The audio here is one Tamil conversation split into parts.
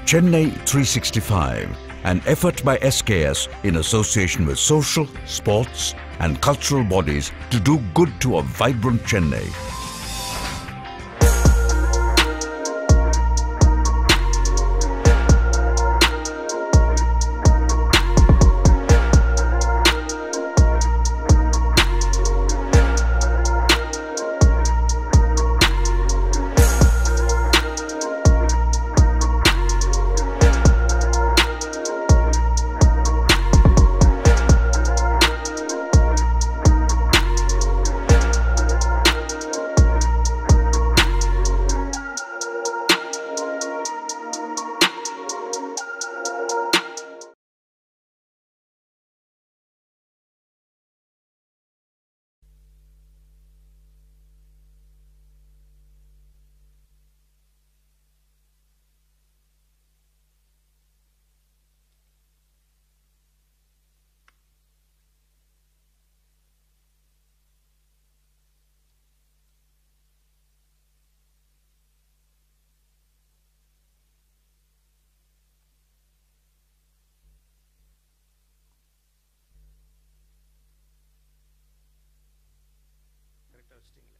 Chennai 365, an effort by SKS in association with social, sports, and cultural bodies to do good to a vibrant Chennai. கரெக்டாக வச்சிட்டிங்களே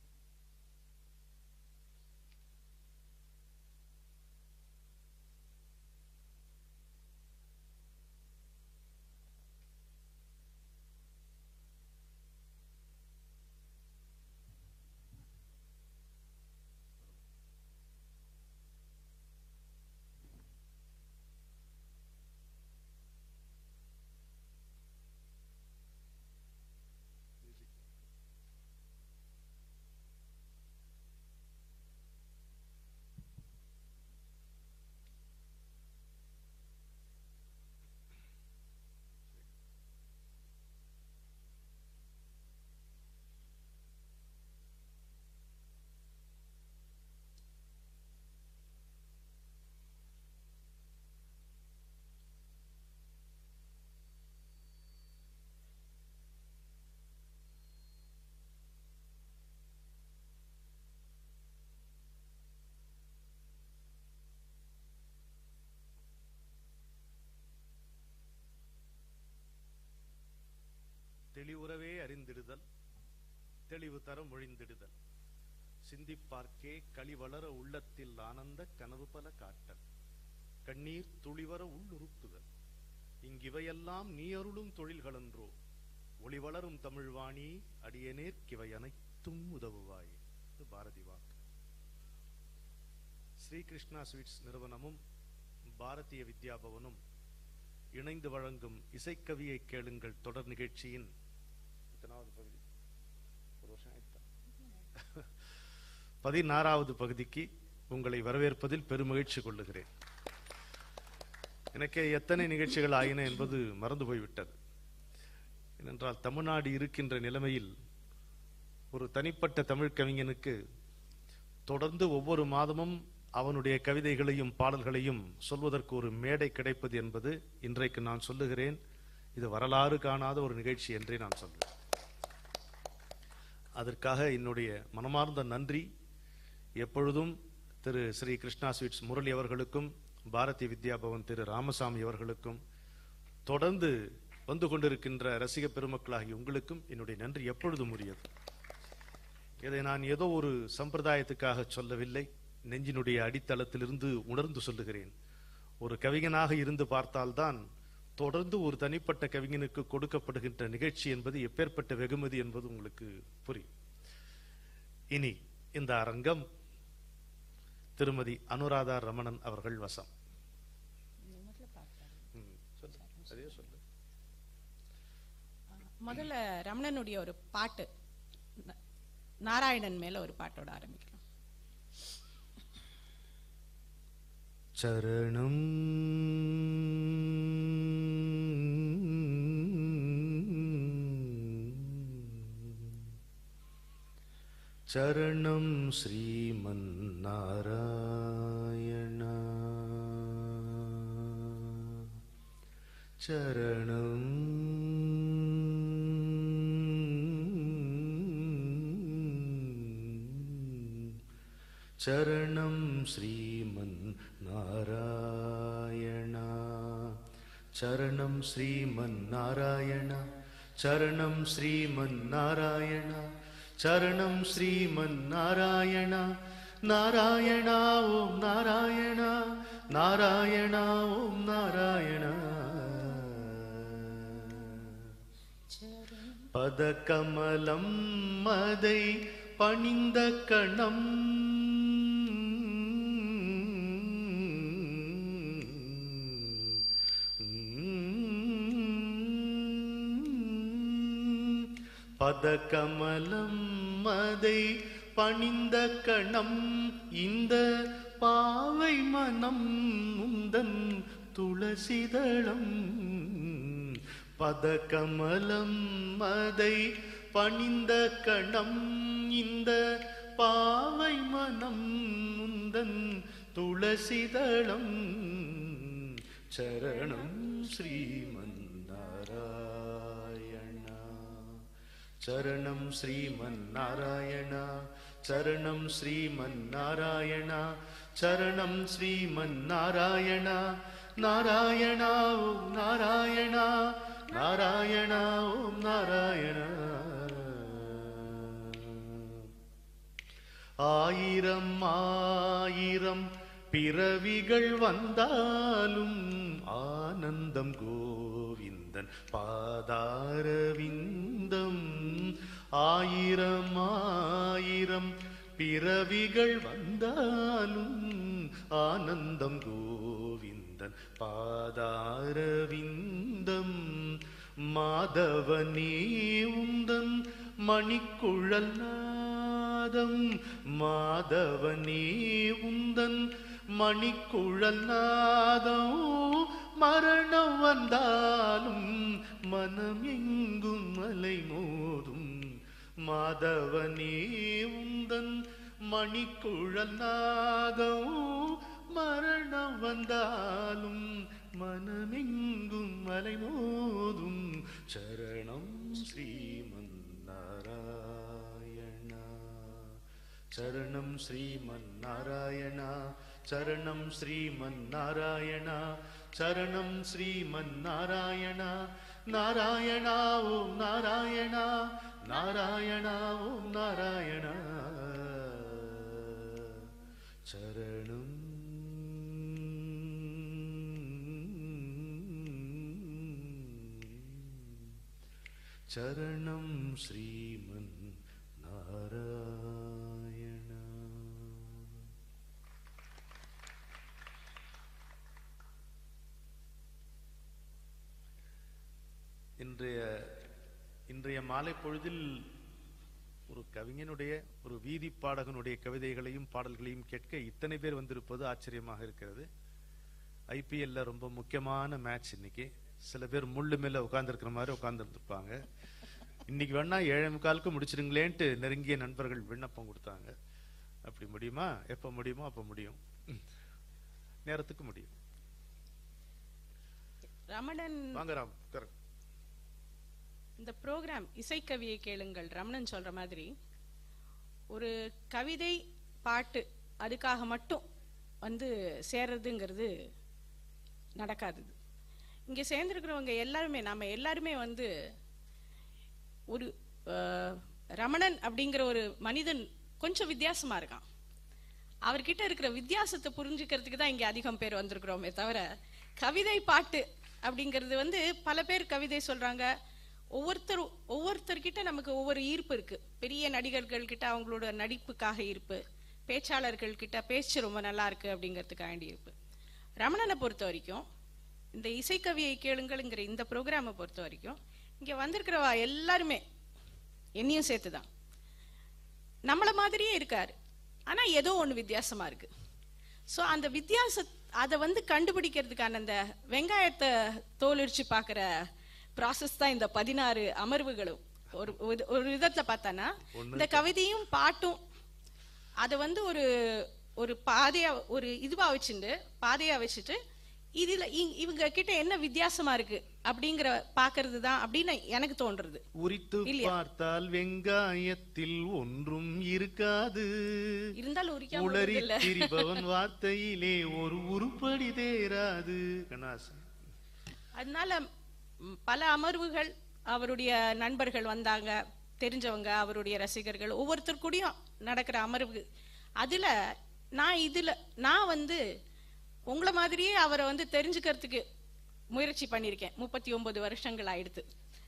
தெளிவுறவே அறிந்திடுதல் தெளிவு தர மொழிந்திடுதல் சிந்திப்பார்க்கே களிவளர உள்ளத்தில் ஆனந்த கனவு பல காட்டல் கண்ணீர் துளிவர உள்ளுருக்குதல் இங்கிவையெல்லாம் நீ அருளும் தொழில்களன்றோ ஒளிவளரும் தமிழ்வாணி அடியனேற்கிவை அனைத்தும் உதவுவாய் இது பாரதி வாக்கு ஸ்ரீகிருஷ்ணா ஸ்வீட்ஸ் நிறுவனமும் பாரதிய வித்யாபவனும் இணைந்து வழங்கும் இசைக்கவியை கேளுங்கள் தொடர் நிகழ்ச்சியின் எத்தனாவது பகுதி ஒரு வருஷம் ஆயிடுச்சா? பதினாறாவது பகுதிக்கு உங்களை வரவேற்பதில் பெருமகிழ்ச்சி கொள்ளுகிறேன் எனக்கே எத்தனை நிகழ்ச்சிகள் ஆயின என்பது மறந்து போய்விட்டது ஏனென்றால் தமிழ்நாடு இருக்கின்ற நிலைமையில் ஒரு தனிப்பட்ட தமிழ் கவிஞனுக்கு தொடர்ந்து ஒவ்வொரு மாதமும் அவனுடைய கவிதைகளையும் பாடல்களையும் சொல்வதற்கு ஒரு மேடை கிடைப்பது என்பது இன்றைக்கு நான் சொல்லுகிறேன் இது வரலாறு காணாத ஒரு நிகழ்ச்சி என்றே நான் சொல்வேன் அதற்காக என்னுடைய மனமார்ந்த நன்றி எப்பொழுதும் திரு ஸ்ரீ கிருஷ்ணா ஸ்வீட்ஸ் முரளி அவர்களுக்கும் பாரதி வித்யாபவன் திரு ராமசாமி அவர்களுக்கும் தொடர்ந்து வந்து கொண்டிருக்கின்ற ரசிக பெருமக்களாகிய உங்களுக்கும் என்னுடைய நன்றி எப்பொழுதும் உரியது இதை நான் ஏதோ ஒரு சம்பிரதாயத்துக்காக சொல்லவில்லை நெஞ்சினுடைய அடித்தளத்திலிருந்து உணர்ந்து சொல்லுகிறேன் ஒரு கவிஞனாக இருந்து பார்த்தால்தான் தொடர்ந்து ஒரு தனிப்பட்ட கவிஞனுக்கு கொடுக்கப்படுகின்ற நிகழ்ச்சி என்பது எப்பேற்பட்ட வெகுமதி என்பது உங்களுக்கு புரியும் இனி இந்த அரங்கம் திருமதி அனுராதா ரமணன் அவர்கள் வசம் ம், சொல்லு. அதே சொல்லு முதல்ல ரமணனுடைய ஒரு பாட்டு ந- நாராயணன் மேல ஒரு பாட்டோட ஆரம்பிக்கலாம் சரணம் சரணம் ஸ்ரீமன்னாராயண சரணம் சரணம் ஸ்ரீமன் நாராயண சரணம் ஸ்ரீமன் நாராயண சரணம் ஸ்ரீமன் நாராயண சரணம் ஸ்ரீமன் நாராயண நாராயணா ஓம் நாராயணா நாராயணா ஓம் நாராயணா பதகமலம் மதை பணிந்த கணம் பதகமலம் மதை பணிந்த கணம் இந்த பாவை மனம் முந்தன் துளசிதளம் பதகமலம் மதை பணிந்த கணம் இந்த பாவை மனம் முந்தன் துளசிதளம் சரணம் ஸ்ரீமன் நாராயணா சரணம் ஸ்ரீமன் நாராயணா சரணம் ஸ்ரீமன் நாராயணா சரணம் ஸ்ரீமன் நாராயணா நாராயணா ஓம் நாராயணா நாராயணா ஓம் நாராயணா ஆயிரம் ஆயிரம் பிறவிகள் வந்தாலும் ஆனந்தம் கோவிந்தன் பாதாரவிந்தம் ஆயிரம் ஆயிரம் பிறவிகள் வந்தாலும் ஆனந்தம் கோவிந்தன் பாதாரவிந்தம் மாதவனே உந்தன் மணிக்குழல் நாதம் மாதவனே உந்தன் மணிக்குழல் நாதம் மரணம் வந்தாலும் மனம் எங்கும் மலை மோதும் மாதவனே உந்தன் மணிக்குழல் நாதம் மரணம் வந்தாலும் மனமெங்கும் மலை மோதும் சரணம் ஸ்ரீமன் நாராயணா சரணம் ஸ்ரீமன் நாராயணா சரணம் ஸ்ரீமன் நாராயணா சரணம் ஸ்ரீமன் நாராயணா நாராயணா ஓம் நாராயணா நாராயணா ஓம் நாராயணா சரணம் சரணம் ஸ்ரீமன் நாராயணா இன்றைய இன்றைய மாலை பொழுதில் ஒரு கவிஞனுடைய ஒரு வீதி பாடகனுடைய கவிதைகளையும் பாடல்களையும் கேட்க இத்தனை பேர் வந்திருப்பது ஆச்சரியமாக இருக்கிறது ஐபிஎல்ல ரொம்ப முக்கியமான மேட்ச் இன்னைக்கு சில பேர் முள்ளு மேல உட்கார்ந்துருக்கிற மாதிரி உட்கார்ந்துருப்பாங்க இன்னைக்கு வேணா ஏழை முக்காலுக்கு முடிச்சிடுங்களேன்ட்டு நெருங்கிய நண்பர்கள் விண்ணப்பம் கொடுத்தாங்க அப்படி முடியுமா எப்ப முடியுமோ அப்ப முடியும் ம். நேரத்துக்கு முடியும் ரமணன் வாங்க ராம் உட்காருங்க. இந்த ப்ரோக்ராம் இசைக்கவியை கேளுங்கள் ரமணன் சொல்ற மாதிரி ஒரு கவிதை பாட்டு அதுக்காக மட்டும் வந்து சேர்றதுங்கிறது நடக்காது இங்க சேர்ந்திருக்கிறவங்க எல்லாருமே நாம எல்லாருமே வந்து ஒரு அஹ், ரமணன் அப்படிங்கிற ஒரு மனிதன் கொஞ்சம் வித்தியாசமா இருக்கான் அவர்கிட்ட இருக்கிற வித்தியாசத்தை புரிஞ்சுக்கிறதுக்கு தான் இங்க அதிகம் பேர் வந்திருக்கிறோமே தவிர கவிதை பாட்டு அப்படிங்கிறது வந்து பல பேர் கவிதை சொல்றாங்க ஒவ்வொருத்தர் ஒவ்வொருத்தர்கிட்ட நமக்கு ஒவ்வொரு ஈர்ப்பு இருக்கு பெரிய நடிகர்கள் கிட்ட அவங்களோட நடிப்புக்காக ஈர்ப்பு பேச்சாளர்கள் கிட்ட பேச்சு ரொம்ப நல்லா இருக்கு அப்படிங்கிறதுக்காண்டி ஈர்ப்பு ரமணனை பொறுத்த வரைக்கும் இந்த இசைக்கவியை கேளுங்கள்ங்கிற இந்த ப்ரோக்ராமை பொறுத்த வரைக்கும் இங்க வந்திருக்கிறவா எல்லாருமே என்னையும் சேர்த்துதான் நம்மள மாதிரியே இருக்காரு ஆனா ஏதோ ஒண்ணு வித்தியாசமா இருக்கு சோ அந்த வித்தியாச அதை வந்து கண்டுபிடிக்கிறதுக்கான அந்த வெங்காயத்தை தோலுரிச்சு பார்க்கிற ப்ராசஸ் தான் இந்த பதினாறு அமர்வுகளும் ஒரு ஒரு- ஒரு விதத்துல பார்த்தானா இந்த கவிதையும் பாட்டும் அதை வந்து ஒரு ஒரு பாதையா ஒரு இதுவா வச்சுட்டு பாதையா வச்சுட்டு இதுல இ- இவங்க கிட்ட என்ன வித்தியாசமா இருக்கு அப்படிங்கிற பாக்குறது தான் அப்படின்னு எனக்கு தோன்றது உரித்து இல்லையா? பார்த்தால் வெங்காயத்தில் ஒன்றும் இருக்காது இருந்தாலும் உரிக்காம உளறி விடுறது இல்ல. திரிபவன் வார்த்தையிலே ஒரு உருப்படி தேராது கண்ணாசன் அதனால ம், பல அமர்வுகள் அவருடைய நண்பர்கள் வந்தாங்க தெரிஞ்சவங்க அவருடைய ரசிகர்கள் ஒவ்வொருத்தர் கூடயும் நடக்கிற அமர்வு அதுல நான் இதுல நான் வந்து உங்களை மாதிரியே அவரை வந்து தெரிஞ்சுக்கிறதுக்கு முயற்சி பண்ணியிருக்கேன் முப்பத்தி ஒன்பது வருஷங்கள் ஆயிடுத்து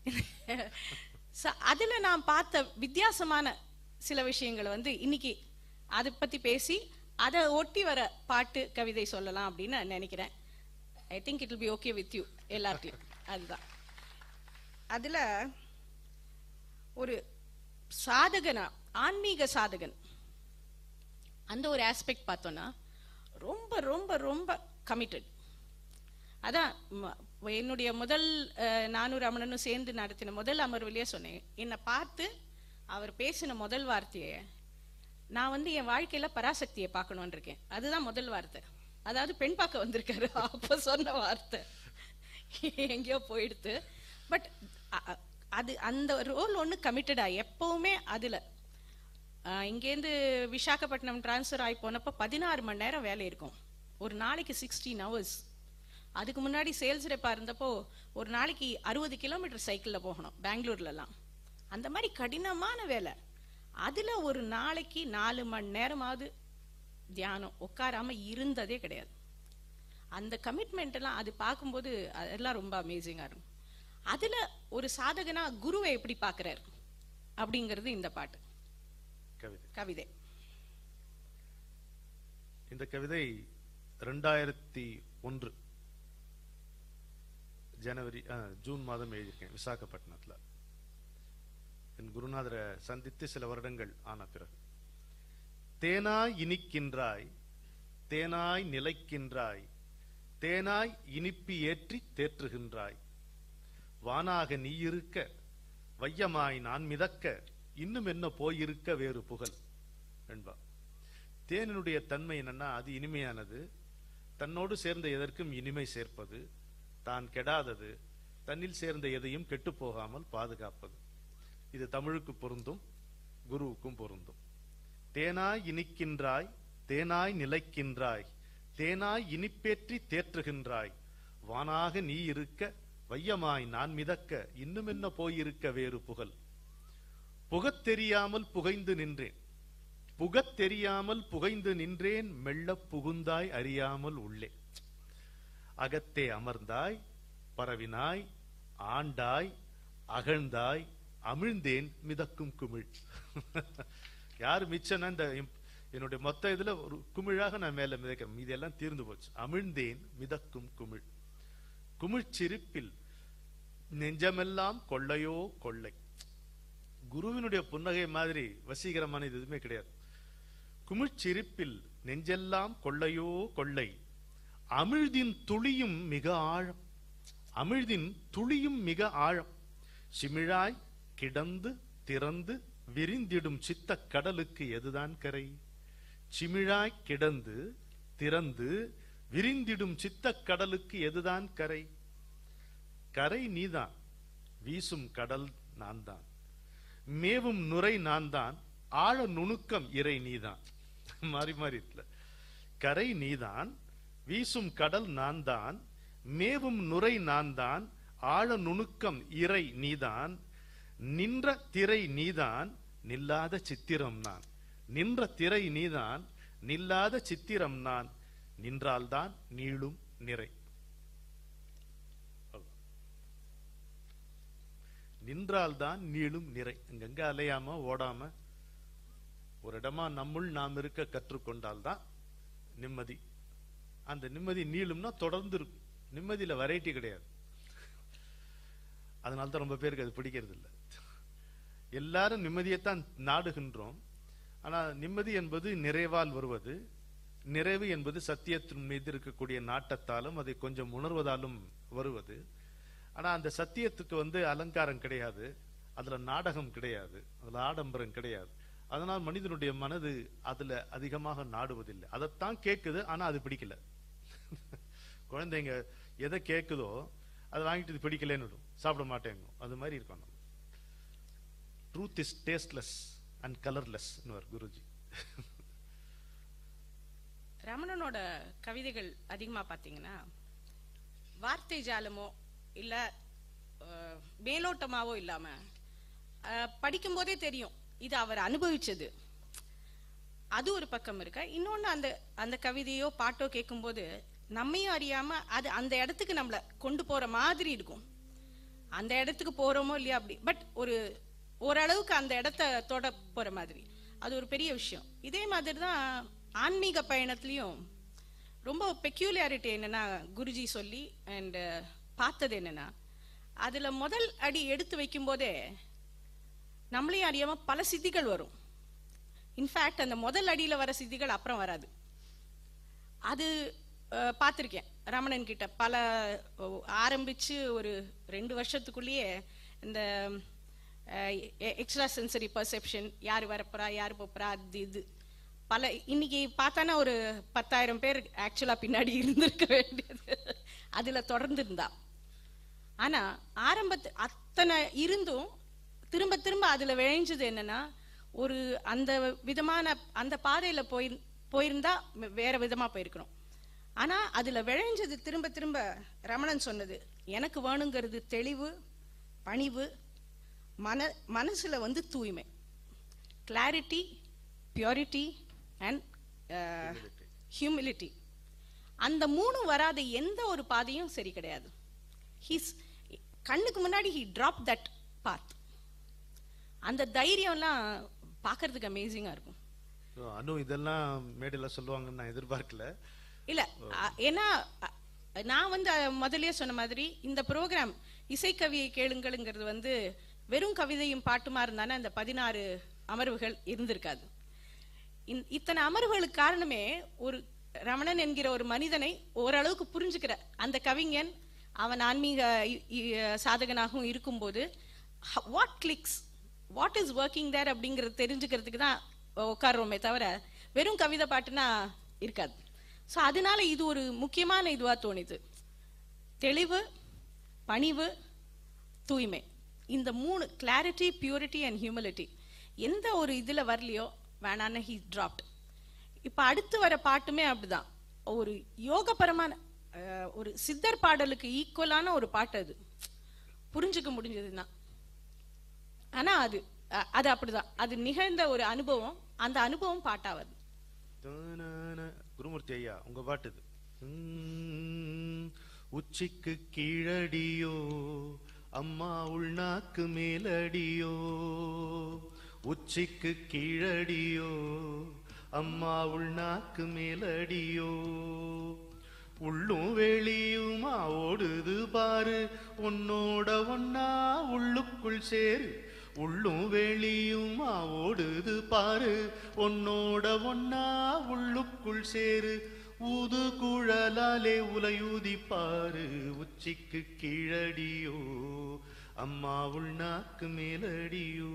ச- அதுல நான் பார்த்த வித்தியாசமான சில விஷயங்களை வந்து இன்னைக்கு அதை பத்தி பேசி அதை ஒட்டி வர பாட்டு கவிதை சொல்லலாம் அப்படின்னு நான் நினைக்கிறேன் I think it will be okay with you எல்லார்ட்டையும் அதுதான் அதுல ஒரு சாதகனா ஆன்மீக சாதகன் அந்த ஒரு ஆஸ்பெக்ட் பார்த்தோன்னா ரொம்ப ரொம்ப ரொம்ப கமிட்டட் அதான் ம- என்னுடைய முதல் அஹ், நானூறு அமரனும் சேர்ந்து நடத்தின முதல் அமர்வுலயே சொன்னேன் என்னை பார்த்து அவர் பேசின முதல் வார்த்தையை நான் வந்து என் வாழ்க்கையில பராசக்தியை பார்க்கணும்னு இருக்கேன் அதுதான் முதல் வார்த்தை அதாவது பெண் பார்க்க வந்திருக்காரு அப்ப சொன்ன வார்த்தை எங்கேயோ போயிடுத்து பட் அது அந்த ரோல் ஒன்று கமிட்டடா எப்பவுமே அதுல ஆஹ் இங்கேருந்து விசாகப்பட்டினம் டிரான்ஸ்ஃபர் ஆகி போனப்போ பதினாறு மணி நேரம் வேலை இருக்கும் ஒரு நாளைக்கு சிக்ஸ்டீன் ஹவர்ஸ் அதுக்கு முன்னாடி சேல்ஸ் ரெப்பா இருந்தப்போ ஒரு நாளைக்கு அறுபது கிலோமீட்டர் சைக்கிளில் போகணும் பெங்களூர்லலாம் அந்த மாதிரி கடினமான வேலை அதுல ஒரு நாளைக்கு நாலு மணி நேரமாவது தியானம் உட்காராம இருந்ததே கிடையாது அந்த கமிட்மெண்ட் எல்லாம் அது பார்க்கும்போது அதெல்லாம் ரொம்ப அமேசிங்கா இருக்கும் அதுல ஒரு சாதகனா குருவை எப்படி பார்க்கறாரு அப்படிங்கிறது இந்த பாட்டு கவிதை கவிதை இந்த கவிதை ரெண்டாயிரத்தி ஒன்று ஜனவரி ஆ, ஜூன் மாதம் எழுதியிருக்கேன் விசாகப்பட்டினத்துல என் குருநாதரை சந்தித்து சில வருடங்கள் ஆன பிறகு தேனாய் இனிக்கின்றாய் தேனாய் நிலைக்கின்றாய் தேனாய் இனிப்பி ஏற்றி தேற்றுகின்றாய் வானாக நீ இருக்க வையமாய் நான் மிதக்க இன்னும் என்ன போயிருக்க வேறு புகழ் என்பா தேனினுடைய தன்மை என்னன்னா அது இனிமையானது தன்னோடு சேர்ந்த எதற்கும் இனிமை சேர்ப்பது தான் கெடாதது தன்னில் சேர்ந்த எதையும் கெட்டு போகாமல் பாதுகாப்பது இது தமிழுக்கு பொருந்தும் குருவுக்கும் பொருந்தும் தேனாய் இனிக்கின்றாய் தேனாய் நிலைக்கின்றாய் தேனாய் இனிப்பேற்றி தேற்றுகின்றாய் வானாக நீ இருக்க வையமாய் நான் மிதக்க இன்னும் என்ன போயிருக்க வேறு புகழ் புகத் தெரியாமல் புகைந்து நின்றேன் புகத் தெரியாமல் புகைந்து நின்றேன் மெல்லப் புகுந்தாய் அறியாமல் உள்ளே அகத்தே அமர்ந்தாய் பரவினாய் ஆண்டாய் அகழ்ந்தாய் அமிழ்ந்தேன் மிதக்கும் குமிழ் யார் மிச்சம்னா இந்த எம்- என்னுடைய மொத்த இதுல ஒரு குமிழாக நான் மேல மிதக்கிறேன் இதெல்லாம் தீர்ந்து போச்சு அமிழ்ந்தேன் மிதக்கும் குமிழ் குமிழ்ச்சிரிப்பில் நெஞ்சமெல்லாம் கொள்ளையோ கொள்ளை குருவினுடைய புன்னகை மாதிரி வசீகரமான இது எதுவுமே கிடையாது குமிழ்ச்சிரிப்பில் நெஞ்செல்லாம் கொள்ளையோ கொள்ளை அமிழ்தின் துளியும் மிக ஆழம் அமிழ்தின் துளியும் மிக ஆழம் சிமிழாய் கிடந்து திறந்து விரிந்திடும் சித்த கடலுக்கு எதுதான் கரை சிமிழாய் கிடந்து திறந்து விரிந்திடும் சித்த கடலுக்கு எதுதான் கரை கரை நீதான் வீசும் கடல் நான் தான் மேவும் நுரை நான் தான் ஆழ நுணுக்கம் இறை நீதான் மாறி மாறி இருக்குல்ல கரை நீதான் வீசும் கடல் நான் தான் மேவும் நுரை நான் தான் ஆழ நுணுக்கம் இறை நீதான் நின்ற திரை நீதான் நில்லாத சித்திரம் நான் நின்ற திரை நீதான் நில்லாத சித்திரம் நான் நின்றால்தான் நீளும் நிறை நின்றால்தான் நீளும் நிறை அங்கங்க அலையாம ஓடாம ஒரு இடமா நம்முள் நாம் இருக்க கற்றுக்கொண்டால்தான் நிம்மதி அந்த நிம்மதி நீளும்னா தொடர்ந்து இருக்கும் நிம்மதியில வெரைட்டி கிடையாது அதனால தான் ரொம்ப பேருக்கு அது பிடிக்கிறது இல்ல எல்லாரும் நிம்மதியைத்தான் நாடுகின்றோம் ஆனா நிம்மதி என்பது நிறைவால் வருவது நிறைவு என்பது சத்தியத்தின் மீது இருக்கக்கூடிய நாட்டத்தாலும் அதை கொஞ்சம் உணர்வதாலும் வருவது ஆனா அந்த சத்தியத்துக்கு வந்து அலங்காரம் கிடையாது அதுல நாடகம் கிடையாது அதுல ஆடம்பரம் கிடையாது அதனால் மனிதனுடைய மனது அதுல அதிகமாக நாடுவதில்லை அதைத்தான் கேக்குது ஆனா அது பிடிக்கல குழந்தைங்க எதை கேக்குதோ அதை வாங்கிட்டு இது பிடிக்கலன்னு விடும் சாப்பிட மாட்டேங்க அது மாதிரி இருக்கும் நம்ம truth is tasteless and colourless Guruji ரமணனோட கவிதைகள் அதிகமா பாத்தீங்கன்னா வார்த்தை ஜாலமோ இல்ல அஹ், மேலோட்டமாவோ இல்லாம அஹ், படிக்கும்போதே தெரியும் இது அவர் அனுபவிச்சது அது ஒரு பக்கம் இருக்க இன்னொன்னு அந்த அந்த கவிதையோ பாட்டோ கேட்கும்போது நம்மையும் அறியாம அது அந்த இடத்துக்கு நம்மள கொண்டு போற மாதிரி இருக்கும் அந்த இடத்துக்கு போறோமோ இல்லையா அப்படி பட் ஒரு ஓரளவுக்கு அந்த இடத்த தொட போற மாதிரி அது ஒரு பெரிய விஷயம் இதே மாதிரி தான் ஆன்மீக பயணத்துலயும் ரொம்ப பெக்யூலியாரிட்டி என்னன்னா குருஜி சொல்லி அண்ட் பார்த்தது என்னன்னா அதுல முதல் அடி எடுத்து வைக்கும் போதே நம்மளையும் அறியாம பல சித்திகள் வரும் இன்ஃபேக்ட் அந்த முதல் அடியில வர சித்திகள் அப்புறம் வராது அது அஹ், பார்த்திருக்கேன் ரமணன் கிட்ட பல அஹ், ஆரம்பிச்சு ஒரு ரெண்டு வருஷத்துக்குள்ளேயே இந்த எக்ஸ்ட்ரா சென்சரி பர்செப்ஷன் யார் வரப்போறா யார் போறா அது இது பல இன்னைக்கு பார்த்தானா ஒரு பத்தாயிரம் பேர் ஆக்சுவலா பின்னாடி இருந்திருக்க வேண்டியது அதுல தொடர்ந்து இருந்தா ஆனா ஆரம்பத்து அத்தனை இருந்தும் திரும்ப திரும்ப அதுல விளைஞ்சது என்னன்னா ஒரு அந்த விதமான அந்த பாதையில போய் போயிருந்தா வேற விதமா போயிருக்கணும் ஆனா அதுல விளைஞ்சது திரும்ப திரும்ப ரமணன் சொன்னது எனக்கு வேணுங்கிறது தெளிவு பணிவு மன மனசுல வந்து தூய்மை கிளாரிட்டி பியூரிட்டி அண்ட் ஹியூமிலிட்டி அந்த மூணு வராத எந்த ஒரு பாதையும் சரி கிடையாது ஹீஸ் கண்ணுக்கு முன்னாடி ஹி டிராப் தட் பாத் அந்த தைரியம்லாம் பார்க்கிறதுக்கு அமேசிங்கா இருக்கும் So, அனு இதெல்லாம் மேடையில் சொல்லுவாங்கன்னு நான் எதிர்பார்க்கல இல்ல அ- ஏன்னா அ- நான் வந்து அ, முதல்லயே சொன்ன மாதிரி இந்த ப்ரோக்ராம் இசைக்கவியை கேளுங்கள்ங்கிறது வந்து வெறும் கவிதையும் பாட்டுமா இருந்தானே அந்த பதினாறு அமர்வுகள் இருந்திருக்காது இந்- இத்தனை அமர்வுகளுக்கு காரணமே ஒரு ரமணன் என்கிற ஒரு மனிதனை ஓரளவுக்கு புரிஞ்சுக்கிற அந்த கவிஞன் அவன் ஆன்மீக இ- இ- சாதகனாகவும் இருக்கும்போது what clicks what is working there அப்படிங்கறது தெரிஞ்சுக்கிறதுக்கு தான் உட்கார்றோமே தவிர வெறும் கவிதை பாட்டுனா இருக்காது ஸோ அதனால இது ஒரு முக்கியமான இதுவா தோணுது தெளிவு பணிவு தூய்மை இந்த மூணு கிளாரிட்டி பியூரிட்டி அண்ட் ஹியூமிலிட்டி எந்த ஒரு இதுல வரலையோ வேணான்னு ஹீ டிராப்ட் இப்ப அடுத்து வர பாட்டுமே அப்படிதான் ஒரு யோகபரமான அஹ், ஒரு சித்தர் பாடலுக்கு ஈக்குவலான ஒரு பாட்டு அது புரிஞ்சுக்க முடிஞ்சதுன்னா ஆனா அது அ- அது அப்படிதான் அது நிகழ்ந்த ஒரு அனுபவம் அந்த அனுபவம் பாட்டாவது தானான. குருமூர்த்தி ஐயா உங்க பாட்டு இது உம், உச்சிக்கு கீழடியோ அம்மா உள்நாக்கு மேலடியோ உச்சிக்கு கீழடியோ அம்மா உள்நாக்கு மேலடியோ உள்ளும் வெளியுமா ஓடுது பாரு உன்னோட ஒன்னா உள்ளுக்குள் சேரு உள்ளும் வெளியுமா ஓடுது பாரு உன்னோட ஒன்னா உள்ளுக்குள் சேரு ஊது குழலாலே உலையூதி பாரு உச்சிக்கு கீழடியோ அம்மா உள்நாக்கு மேலடியோ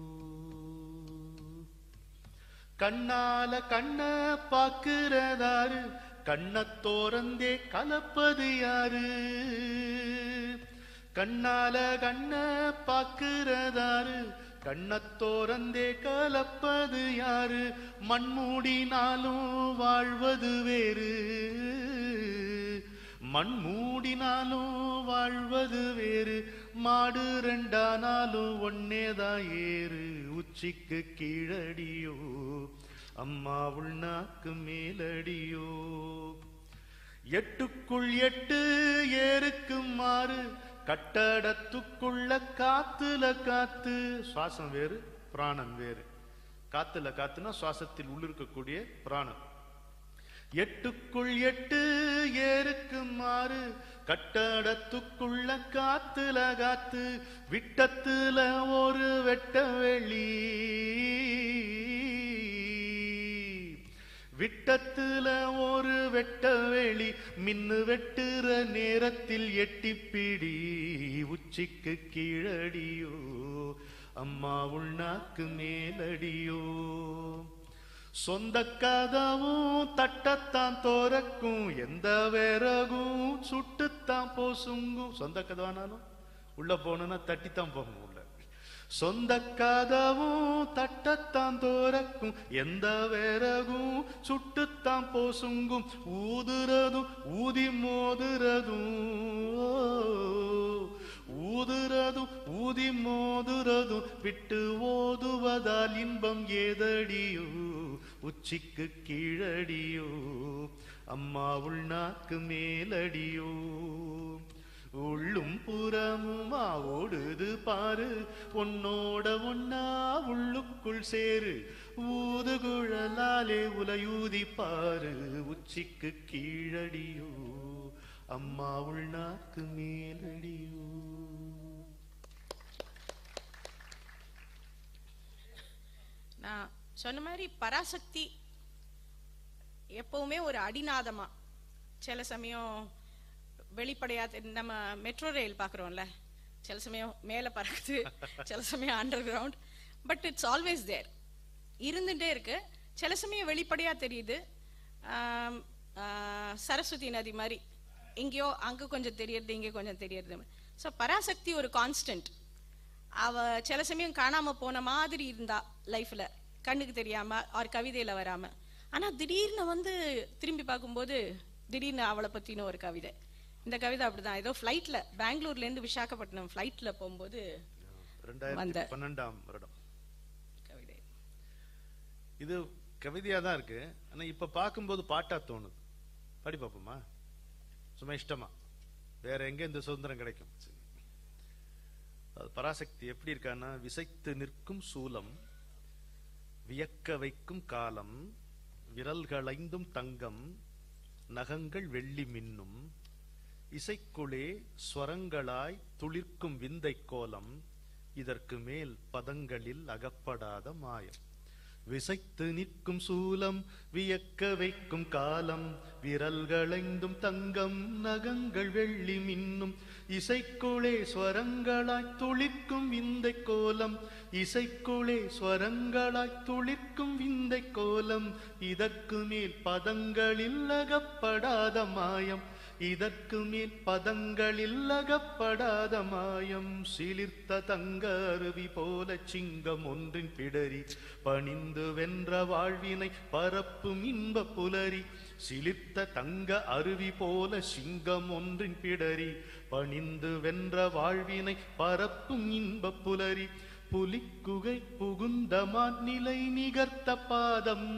கண்ணால கண்ண பாக்குறதாரு கண்ண தோரந்தே கலப்பது யாரு கண்ணால கண்ண பாக்குறதாரு கண்ண தோரந்தே கலப்பது யாரு மண்மூடினாலும் வாழ்வது வேறு மண் மூடினாலும் வாழ்வது வேறு மாடு ரெண்டானாலும் ஒன்னேதான் ஏறு உச்சிக்கு கீழடியோ அம்மா உள்நாக்கு மேலடியோ எட்டுக்குள் எட்டு ஏருக்கு மாறு கட்டடத்துக்குள்ள காத்துல காத்து சுவாசம் வேறு பிராணன் வேறு காத்துல காத்துனா சுவாசத்தில் உள்ளிருக்கக்கூடிய பிராணன் எட்டுக்குள் எட்டு ஏருக்கு மாறு கட்டடத்துக்குள்ள காத்துல காத்து விட்டத்துல ஒரு வெட்ட வெளி விட்டத்துல ஒரு வெட்ட வெளி மின்னு வெட்டுற நேரத்தில் எட்டிப்பிடி உச்சிக்கு கீழடியோ அம்மா உள்நாக்கு மேலடியோ சொந்த கதவும் தட்டத்தான் தோறக்கும் எந்த விறகும் சுட்டுத்தான் போசுங்கும் சொந்த கதவானாலும் உள்ள போகணும்னா தட்டித்தான் போகணும் உள்ள சொந்த கதவும் தட்டத்தான் தோறக்கும் எந்த விறகும் சுட்டுத்தான் போசுங்கும் ஊதுறதும் ஊதி மோதுறதும் ஊதி மோதுறதும் விட்டு ஓதுவதால் இன்பம் ஏதடியோ உச்சிக்கு கீழடியோ அம்மா உள்நாக்கு மேலடியோ உள்ளும் புறமுமா ஓடுது பாரு உன்னோட ஒன்னா உள்ளுக்குள் சேரு ஊது குழலாலே உலையூதி பாரு உச்சிக்கு கீழடியோ அம்மா உள்நாக்கு மேலடியோ நான் சொன்ன மாதிரி பராசக்தி எப்பவுமே ஒரு அடிநாதமா சில சமயம் வெளிப்படையா தெரி- நம்ம மெட்ரோ ரயில் பார்க்குறோம்ல சில சமயம் மேலே பறக்குது சில சமயம் underground but it's always there இருந்துட்டே இருக்கு சில சமயம் வெளிப்படையா தெரியுது ஆம், ஆ, சரஸ்வதி நதி மாதிரி எங்கேயோ அங்க கொஞ்சம் தெரியறது இங்கே கொஞ்சம் தெரியறது ஸோ பராசக்தி ஒரு கான்ஸ்டன்ட் அவ சில சமயம் காணாம போன மாதிரி இருந்தா லைஃப்ல கண்ணுக்கு தெரியாம அவர் கவிதையில வராம ஆனா திடீர்னு வந்து திரும்பி பார்க்கும்போது திடீர்னு அவளை பத்தின ஒரு கவிதை இந்த கவிதை அப்படிதான் ஏதோ ஃப்ளைட்ல பெங்களூர்ல இருந்து விசாகப்பட்டினம் ஃப்ளைட்ல போகும்போது ரெண்டாயிரத்தி வந்த. பன்னெண்டாம் வருடம் கவிதை இது கவிதையா தான் இருக்கு ஆனா இப்ப பார்க்கும்போது பாட்டா தோணுது படி பார்ப்போமா சும்மா இஷ்டமா வேற எங்க இந்த சுதந்திரம் கிடைக்கும் சரி. அது பராசக்தி எப்படி இருக்கான்னா விசைத்து நிற்கும் சூலம் வியக்க வைக்கும் காலம் விரல்களைந்தும் தங்கம் நகங்கள் வெள்ளி மின்னும் இசைக்குளே ஸ்வரங்களாய் துளிர்க்கும் விந்தை கோலம் இதற்கு மேல் பதங்களில் அகப்படாத மாயம் விசைத்து நிற்கும் சூலம் வியக்க வைக்கும் காலம் விரல்களைந்தும் தங்கம் நகங்கள் வெள்ளி மின்னும் இசைக்குளே ஸ்வரங்களாய் துளிர்க்கும் விந்தை கோலம் இசைக்குளே ஸ்வரங்களாய் துளிர்க்கும் விந்தை கோலம் இதற்கு மேல் பதங்களில் அகப்படாத மாயம் இதற்கு மேல் பதங்களில் அகப்படாத மாயம் சிலிர்த்த தங்க அருவி போல சிங்கம் ஒன்றின் பிடரி பணிந்து வென்ற வாழ்வினை பரப்பும் இன்ப புலரி சிலிர்த்த தங்க அருவி போல சிங்கம் ஒன்றின் பிடரி பணிந்து வென்ற வாழ்வினை பரப்பும் இன்ப புலரி புலிக்குகை புகுந்தமான் நிலை நிகர்த்த பாதம்